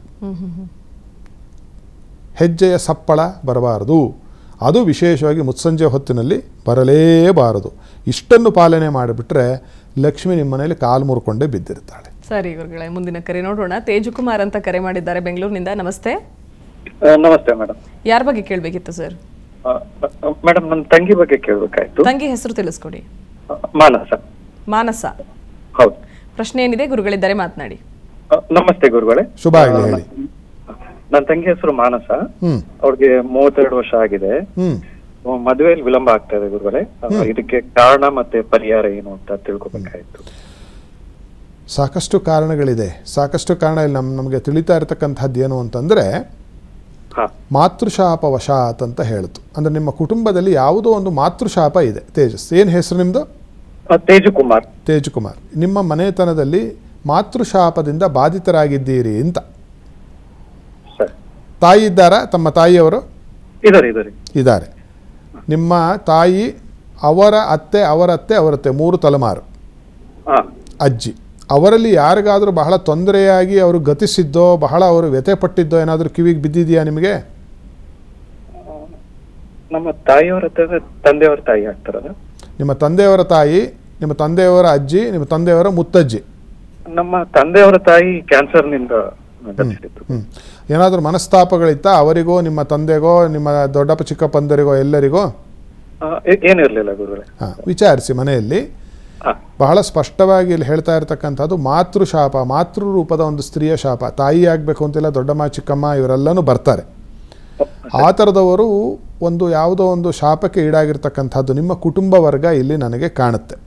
ಹೆಜ್ಜೆಯ ಸಪ್ಪಳ ಬರಬಾರದು ಅದು ವಿಶೇಷವಾಗಿ ಮುತ್ಸಂಜೆ ಹೊತ್ತಿನಲ್ಲಿ ಬರಲೇಬಾರದು ಇಷ್ಟನ್ನು ಪಾಲನೆ ಮಾಡಿಬಿಟ್ರೆ ಲಕ್ಷ್ಮಿ ನಿಮ್ಮ ಮನೆಯಲ್ಲಿ ಕಾಲು ಮುರ್ಕೊಂಡೇ ಬಿದ್ದಿರ್ತಾಳೆ ಸರಿ ಗುರುಗಳೇ ಮುಂದಿನ ಕರೆ ನೋಡೋಣ ತೇಜುಕುಮಾರ್ ಅಂತ ಕರೆ ಮಾಡಿದ್ದಾರೆ ಬೆಂಗಳೂರಿನಿಂದ ನಮಸ್ತೆ ಆ, ನಮಸ್ತೆ ಮೇಡಮ್ ಯಾರ ಬಗ್ಗೆ ಕೇಳಬೇಕಿತ್ತು ಸರ್ ಮೇಡಮ್ ನನ್ನ ತಂಗಿ ಬಗ್ಗೆ ಕೇಳಬೇಕಾಯ್ತು ತಂಗಿ ಹೆಸರು ತಿಳಿಸ್ಕೊಡಿ ಮಾನಸ ಮಾನಸ ಹೌದು ಪ್ರಶ್ನೆ ಏನಿದೆ ಗುರುಗಳಿದ್ದಾರೆ ಮಾತನಾಡಿ ಆ, ನಮಸ್ತೆ ಗುರುಗಳೇ ಶುಭ ಆಗಲಿ ಹೇಳಿ ನನ್ನ ತಂಗಿ ಹೆಸರು ಮಾನಸ ಹ್ಮ್ ಅವ್ರಿಗೆ ಮೂವತ್ತೆರಡು ವರ್ಷ ಆಗಿದೆ ಹ್ಮ್ ಆ, ಮದುವೆಯಲ್ಲಿ ವಿಳಂಬ ಆಗ್ತಾ ಇದೆ ಗುರುಗಳೇ ಆ, ಇದಕ್ಕೆ ಕಾರಣ ಮತ್ತೆ ಪರಿಹಾರ ಏನು ಅಂತ ತಿಳ್ಕೊಬೇಕಾಯ್ತು ಸಾಕಷ್ಟು ಕಾರಣಗಳಿದೆ ಸಾಕಷ್ಟು ಕಾರಣ ಇಲ್ಲಿ ನಮ್ಮ ನಮಗೆ ತಿಳಿತಾ ಇರತಕ್ಕಂಥದ್ದು ಏನು ಅಂತಂದರೆ ಹಾ ಮಾತೃಶಾಪ ವಶಾತ್ ಅಂತ ಹೇಳ್ತು ಅಂದರೆ ನಿಮ್ಮ ಕುಟುಂಬದಲ್ಲಿ ಯಾವುದೋ ಒಂದು ಮಾತೃಶಾಪ ಇದೆ ತೇಜಸ್ ಏನು ಹೆಸರು ನಿಮ್ಮದು ಆ, ತೇಜು ಕುಮಾರ್ ತೇಜಕುಮಾರ್ ನಿಮ್ಮ ಮನೆತನದಲ್ಲಿ ಮಾತೃಶಾಪದಿಂದ ಬಾಧಿತರಾಗಿದ್ದೀರಿ ಅಂತ ಸರ್ ತಾಯಿ ಇದ್ದಾರಾ ತಮ್ಮ ತಾಯಿಯವರು ಇದಾರೆ ಇದಾರೆ ಇದ್ದಾರೆ ನಿಮ್ಮ ತಾಯಿ ಅವರ ಅತ್ತೆ ಅವರ ಅತ್ತೆ ಅವರತ್ತೆ ಮೂರು ತಲೆಮಾರು ಹಾ ಅಜ್ಜಿ ಅವರಲ್ಲಿ ಯಾರಿಗಾದರೂ ಬಹಳ ತೊಂದರೆಯಾಗಿ ಅವರು ಗತಿಸಿದ್ದೋ ಬಹಳ ಅವರು ವ್ಯಥೆ ಪಟ್ಟಿದ್ದೋ ಏನಾದರೂ ಕಿವಿಗೆ ಬಿದ್ದಿದೆಯಾ ನಿಮಗೆ ನಮ್ಮ ತಾಯಿಯವರ ಹತ್ರ ತಂದೆಯವರ ತಾಯಿ ಆಗ್ತಾರಲ್ಲ ನಿಮ್ಮ ತಂದೆಯವರ ತಾಯಿ ನಿಮ್ಮ ತಂದೆಯವರ ಅಜ್ಜಿ ನಿಮ್ಮ ತಂದೆಯವರ ಮುತ್ತಜ್ಜಿ ನಮ್ಮ ತಂದೆಯವರ ತಾಯಿ ಕ್ಯಾನ್ಸರ್ನಿಂದ ಗತಿಸಿತ್ತು ಹ್ಞೂ ಏನಾದರೂ ಮನಸ್ತಾಪಗಳಿತ್ತಾ ಅವರಿಗೋ ನಿಮ್ಮ ತಂದೆಗೋ ನಿಮ್ಮ ದೊಡ್ಡಪ್ಪ ಚಿಕ್ಕಪ್ಪಂದರಿಗೋ ಎಲ್ಲರಿಗೋ ಆ, ಏ- ಏನಿರ್ಲಿಲ್ಲ ಗುರುಗಳೇ ಹಾಂ ವಿಚಾರಿಸಿ ಮನೆಯಲ್ಲಿ ಹಾ ಬಹಳ ಸ್ಪಷ್ಟವಾಗಿ ಇಲ್ಲಿ ಹೇಳ್ತಾ ಇರತಕ್ಕಂಥದ್ದು ಮಾತೃಶಾಪ ಮಾತೃ ರೂಪದ ಒಂದು ಸ್ತ್ರೀಯ ಶಾಪ ತಾಯಿ ಆಗಬೇಕು ಅಂತಿಲ್ಲ ದೊಡ್ಡಮ್ಮ ಚಿಕ್ಕಮ್ಮ ಇವರೆಲ್ಲನೂ ಬರ್ತಾರೆ ಆ ಥರದವರು ಒಂದು ಯಾವುದೋ ಒಂದು ಶಾಪಕ್ಕೆ ಈಡಾಗಿರ್ತಕ್ಕಂಥದ್ದು ನಿಮ್ಮ ಕುಟುಂಬ ವರ್ಗ ಇಲ್ಲಿ ನನಗೆ ಕಾಣುತ್ತೆ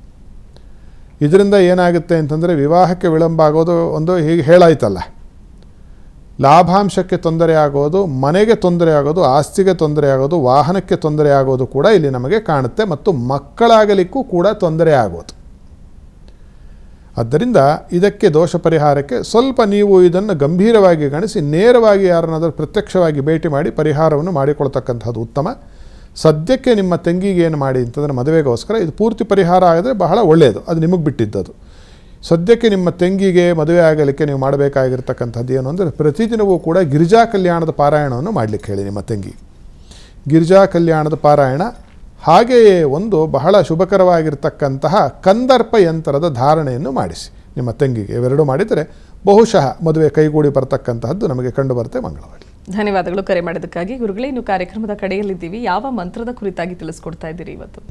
ಇದರಿಂದ ಏನಾಗುತ್ತೆ ಅಂತಂದರೆ ವಿವಾಹಕ್ಕೆ ವಿಳಂಬ ಆಗೋದು ಒಂದು ಹೀಗೆ ಹೇಳಾಯ್ತಲ್ಲ ಲಾಭಾಂಶಕ್ಕೆ ತೊಂದರೆ ಆಗೋದು ಮನೆಗೆ ತೊಂದರೆ ಆಗೋದು ಆಸ್ತಿಗೆ ತೊಂದರೆ ಆಗೋದು ವಾಹನಕ್ಕೆ ತೊಂದರೆ ಆಗೋದು ಕೂಡ ಇಲ್ಲಿ ನಮಗೆ ಕಾಣುತ್ತೆ ಮತ್ತು ಮಕ್ಕಳಾಗಲಿಕ್ಕೂ ಕೂಡ ತೊಂದರೆ ಆಗೋದು ಆದ್ದರಿಂದ ಇದಕ್ಕೆ ದೋಷ ಪರಿಹಾರಕ್ಕೆ ಸ್ವಲ್ಪ ನೀವು ಇದನ್ನು ಗಂಭೀರವಾಗಿ ಗಣಿಸಿ ನೇರವಾಗಿ ಯಾರನ್ನಾದರೂ ಪ್ರತ್ಯಕ್ಷವಾಗಿ ಭೇಟಿ ಮಾಡಿ ಪರಿಹಾರವನ್ನು ಮಾಡಿಕೊಳ್ತಕ್ಕಂಥದ್ದು ಉತ್ತಮ ಸದ್ಯಕ್ಕೆ ನಿಮ್ಮ ತಂಗಿಗೆ ಏನು ಮಾಡಿ ಅಂತಂದರೆ ಮದುವೆಗೋಸ್ಕರ ಇದು ಪೂರ್ತಿ ಪರಿಹಾರ ಆಗಿದ್ರೆ ಬಹಳ ಒಳ್ಳೆಯದು ಅದು ನಿಮಗೆ ಬಿಟ್ಟಿದ್ದದು ಸದ್ಯಕ್ಕೆ ನಿಮ್ಮ ತಂಗಿಗೆ ಮದುವೆ ಆಗಲಿಕ್ಕೆ ನೀವು ಮಾಡಬೇಕಾಗಿರ್ತಕ್ಕಂಥದ್ದು ಏನು ಅಂದರೆ ಪ್ರತಿದಿನವೂ ಕೂಡ ಗಿರಿಜಾ ಕಲ್ಯಾಣದ ಪಾರಾಯಣವನ್ನು ಮಾಡಲಿಕ್ಕೆ ಹೇಳಿ ನಿಮ್ಮ ತಂಗಿ ಗಿರಿಜಾ ಕಲ್ಯಾಣದ ಪಾರಾಯಣ ಹಾಗೆಯೇ ಒಂದು ಬಹಳ ಶುಭಕರವಾಗಿರ್ತಕ್ಕಂತಹ ಕಂದರ್ಪ ಯಂತ್ರದ ಧಾರಣೆಯನ್ನು ಮಾಡಿಸಿ ನಿಮ್ಮ ತಂಗಿಗೆ ಇವೆರಡು ಮಾಡಿದರೆ ಬಹುಶಃ ಮದುವೆ ಕೈಗೂಡಿ ಬರ್ತಕ್ಕಂತಹದ್ದು ನಮಗೆ ಕಂಡುಬರುತ್ತೆ ಮಂಗಳವಾರ ಧನ್ಯವಾದಗಳು ಕರೆ ಮಾಡಿದ್ದಕ್ಕಾಗಿ ಗುರುಗಳೇ ಇನ್ನು ಕಾರ್ಯಕ್ರಮದ ಕಡೆಯಲ್ಲಿದ್ದೀವಿ ಯಾವ ಮಂತ್ರದ ಕುರಿತಾಗಿ ತಿಳಿಸ್ಕೊಡ್ತಾ ಇದ್ದೀರಿ ಇವತ್ತು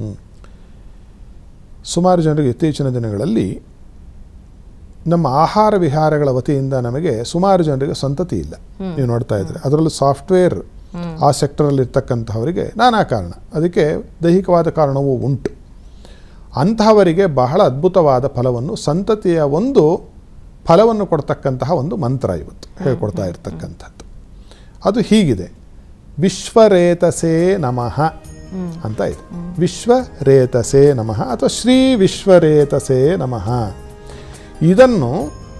ಸುಮಾರು ಜನರಿಗೆ ಇತ್ತೀಚಿನ ದಿನಗಳಲ್ಲಿ ನಮ್ಮ ಆಹಾರ ವಿಹಾರಗಳ ವತಿಯಿಂದ ನಮಗೆ ಸುಮಾರು ಜನರಿಗೆ ಸಂತತಿ ಇಲ್ಲ ನೀವು ನೋಡ್ತಾ ಇದ್ರೆ ಅದರಲ್ಲೂ ಸಾಫ್ಟ್ವೇರ್ ಆ ಸೆಕ್ಟರಲ್ಲಿ ಇರ್ತಕ್ಕಂತಹವರಿಗೆ ನಾನಾ ಕಾರಣ ಅದಕ್ಕೆ ದೈಹಿಕವಾದ ಕಾರಣವೂ ಉಂಟು ಅಂತಹವರಿಗೆ ಬಹಳ ಅದ್ಭುತವಾದ ಫಲವನ್ನು ಸಂತತಿಯ ಒಂದು ಫಲವನ್ನು ಕೊಡ್ತಕ್ಕಂತಹ ಒಂದು ಮಂತ್ರ ಇವತ್ತು ಹೇಳ್ಕೊಡ್ತಾ ಇರ್ತಕ್ಕಂಥದ್ದು ಅದು ಹೀಗಿದೆ ವಿಶ್ವರೇತಸೇ ನಮಃ ಅಂತ ಇದೆ ವಿಶ್ವರೇತಸೇ ನಮಃ ಅಥವಾ ಶ್ರೀ ವಿಶ್ವರೇತಸೇ ನಮಃ ಇದನ್ನು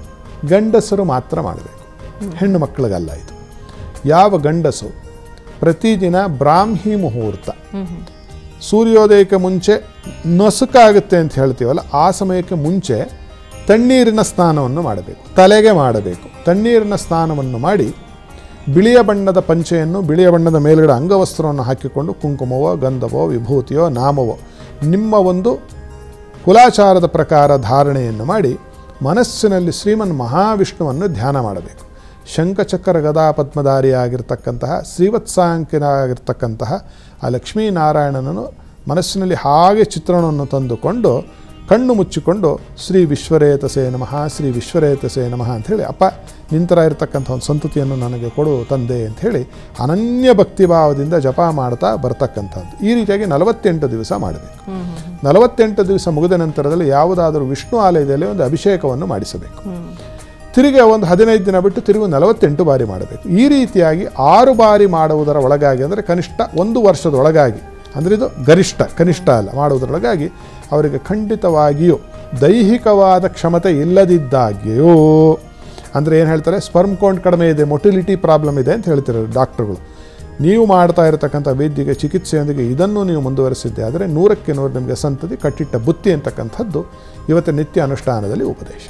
ಗಂಡಸರು ಮಾತ್ರ ಮಾಡಬೇಕು ಹೆಣ್ಣು ಮಕ್ಕಳಿಗಲ್ಲ ಇದು ಯಾವ ಗಂಡಸು ಪ್ರತಿದಿನ ಬ್ರಾಹ್ಮಿ ಮುಹೂರ್ತ ಸೂರ್ಯೋದಯಕ್ಕೆ ಮುಂಚೆ ನಸುಕಾಗುತ್ತೆ ಅಂತ ಹೇಳ್ತೀವಲ್ಲ ಆ ಸಮಯಕ್ಕೆ ಮುಂಚೆ ತಣ್ಣೀರಿನ ಸ್ನಾನವನ್ನು ಮಾಡಬೇಕು ತಲೆಗೆ ಮಾಡಬೇಕು ತಣ್ಣೀರಿನ ಸ್ನಾನವನ್ನು ಮಾಡಿ ಬಿಳಿಯ ಬಣ್ಣದ ಪಂಚೆಯನ್ನು ಬಿಳಿಯ ಬಣ್ಣದ ಮೇಲ್ಗಡೆ ಅಂಗವಸ್ತ್ರವನ್ನು ಹಾಕಿಕೊಂಡು ಕುಂಕುಮವೋ ಗಂಧವೋ ವಿಭೂತಿಯೋ ನಾಮವೋ ನಿಮ್ಮ ಒಂದು ಕುಲಾಚಾರದ ಪ್ರಕಾರ ಧಾರಣೆಯನ್ನು ಮಾಡಿ ಮನಸ್ಸಿನಲ್ಲಿ ಶ್ರೀಮನ್ ಮಹಾವಿಷ್ಣುವನ್ನು ಧ್ಯಾನ ಮಾಡಬೇಕು ಶಂಖಚಕ್ರ ಗದಾ ಪದ್ಮಧಾರಿಯಾಗಿರ್ತಕ್ಕಂತಹ ಶ್ರೀವತ್ಸಾಂಕಿನಾಗಿರ್ತಕ್ಕಂತಹ ಆ ಲಕ್ಷ್ಮೀನಾರಾಯಣನನ್ನು ಮನಸ್ಸಿನಲ್ಲಿ ಹಾಗೆ ಚಿತ್ರಣವನ್ನು ತಂದುಕೊಂಡು ಕಣ್ಣು ಮುಚ್ಚಿಕೊಂಡು ಶ್ರೀ ವಿಶ್ವರೇತಸೇ ನಮಃ ಶ್ರೀ ವಿಶ್ವರೇತಸೇ ನಮಃ ಅಂಥೇಳಿ ಅಪ್ಪ ನಿಂತರ ಇರತಕ್ಕಂಥ ಒಂದು ಸಂತತಿಯನ್ನು ನನಗೆ ಕೊಡು ತಂದೆ ಅಂಥೇಳಿ ಅನನ್ಯ ಭಕ್ತಿಭಾವದಿಂದ ಜಪ ಮಾಡ್ತಾ ಬರ್ತಕ್ಕಂಥದ್ದು ಈ ರೀತಿಯಾಗಿ ನಲವತ್ತೆಂಟು ದಿವಸ ಮಾಡಬೇಕು ನಲವತ್ತೆಂಟು ದಿವಸ ಮುಗಿದ ನಂತರದಲ್ಲಿ ಯಾವುದಾದರೂ ವಿಷ್ಣು ಆಲಯದಲ್ಲಿ ಒಂದು ಅಭಿಷೇಕವನ್ನು ಮಾಡಿಸಬೇಕು ತಿರುಗಿ ಒಂದು ಹದಿನೈದು ದಿನ ಬಿಟ್ಟು ತಿರುಗಿ ನಲವತ್ತೆಂಟು ಬಾರಿ ಮಾಡಬೇಕು ಈ ರೀತಿಯಾಗಿ ಆರು ಬಾರಿ ಮಾಡುವುದರ ಒಳಗಾಗಿ ಅಂದರೆ ಕನಿಷ್ಠ ಒಂದು ವರ್ಷದ ಒಳಗಾಗಿ ಅಂದರೆ ಇದು ಗರಿಷ್ಠ ಕನಿಷ್ಠ ಅಲ್ಲ ಮಾಡುವುದರೊಳಗಾಗಿ ಅವರಿಗೆ ಖಂಡಿತವಾಗಿಯೂ ದೈಹಿಕವಾದ ಕ್ಷಮತೆ ಇಲ್ಲದಿದ್ದಾಗ್ಯೂ ಅಂದರೆ ಏನು ಹೇಳ್ತಾರೆ ಸ್ಪರ್ಮ್ ಕೌಂಟ್ ಕಡಿಮೆ ಇದೆ ಮೊಟಿಲಿಟಿ ಪ್ರಾಬ್ಲಮ್ ಇದೆ ಅಂತ ಹೇಳ್ತಾರೆ ಡಾಕ್ಟ್ರುಗಳು ನೀವು ಮಾಡ್ತಾ ಇರತಕ್ಕಂಥ ವೈದ್ಯಗೆ ಚಿಕಿತ್ಸೆಯೊಂದಿಗೆ ಇದನ್ನು ನೀವು ಮುಂದುವರಿಸಿದ್ದೆ ಆದರೆ ನೂರಕ್ಕೆ ನೂರು ನಿಮಗೆ ಸಂತತಿ ಕಟ್ಟಿಟ್ಟ ಬುತ್ತಿ ಅಂತಕ್ಕಂಥದ್ದು ಇವತ್ತು ನಿತ್ಯ ಅನುಷ್ಠಾನದಲ್ಲಿ ಉಪದೇಶ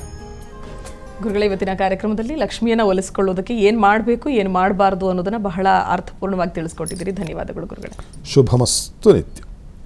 ಗುರುಗಳ ಇವತ್ತಿನ ಕಾರ್ಯಕ್ರಮದಲ್ಲಿ ಲಕ್ಷ್ಮಿಯನ್ನ ಒಲಿಸ್ಕೊಳ್ಳೋದಕ್ಕೆ ಏನ್ ಮಾಡಬೇಕು ಏನ್ ಮಾಡಬಾರ್ದು ಅನ್ನೋದನ್ನ ಬಹಳ ಅರ್ಥಪೂರ್ಣವಾಗಿ ತಿಳಿಸ್ಕೊಟ್ಟಿದ್ದೀರಿ ಧನ್ಯವಾದಗಳು ಗುರುಗಳೇ ಶುಭಮಸ್ತು ನಿತ್ಯ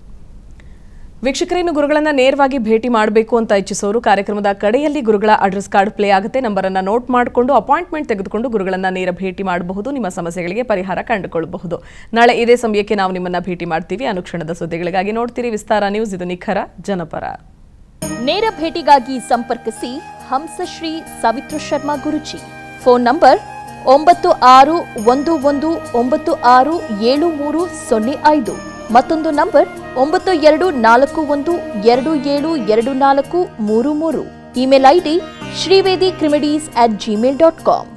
ವೀಕ್ಷಕರೇನು ಗುರುಗಳನ್ನ ನೇರವಾಗಿ ಭೇಟಿ ಮಾಡಬೇಕು ಅಂತ ಇಚ್ಛಿಸೋರು ಕಾರ್ಯಕ್ರಮದ ಕಡೆಯಲ್ಲಿ ಗುರುಗಳ ಅಡ್ರೆಸ್ ಕಾರ್ಡ್ ಪ್ಲೇ ಆಗುತ್ತೆ ನಂಬರನ್ನ ನೋಟ್ ಮಾಡಿಕೊಂಡು ಅಪಾಯಿಂಟ್ಮೆಂಟ್ ತೆಗೆದುಕೊಂಡು ಗುರುಗಳನ್ನ ನೇರ ಭೇಟಿ ಮಾಡಬಹುದು ನಿಮ್ಮ ಸಮಸ್ಯೆಗಳಿಗೆ ಪರಿಹಾರ ಕಂಡುಕೊಳ್ಳಬಹುದು ನಾಳೆ ಇದೇ ಸಮಯಕ್ಕೆ ನಾವು ನಿಮ್ಮನ್ನ ಭೇಟಿ ಮಾಡ್ತೀವಿ ಅನುಕ್ಷಣದ ಸುದ್ದಿಗಳಿಗಾಗಿ ನೋಡ್ತೀರಿ ವಿಸ್ತಾರ ನ್ಯೂಸ್ ಇದು ನಿಖರ ಜನಪರ ನೇರ ಭೇಟಿಗಾಗಿ ಸಂಪರ್ಕಿಸಿ ಹಂಸಶ್ರೀ ಸಾವಿತ್ರ ಶರ್ಮಾ ಗುರುಜಿ ಫೋನ್ ನಂಬರ್ ಒಂಬತ್ತು ಆರು ಒಂದು ಒಂದು ಒಂಬತ್ತು ಆರು ಏಳು ಮೂರು ಸೊನ್ನೆ ಐದು ಮತ್ತೊಂದು ನಂಬರ್ ಒಂಬತ್ತು ಎರಡು ನಾಲ್ಕು ಒಂದು ಎರಡು ಏಳು ಎರಡು ನಾಲ್ಕು ಮೂರು ಮೂರು ಇಮೇಲ್ ಐಡಿ ಶ್ರೀವೇದಿ ಕ್ರಿಮಿಡೀಸ್ ಅಟ್ ಜಿಮೇಲ್ ಡಾಟ್ ಕಾಮ್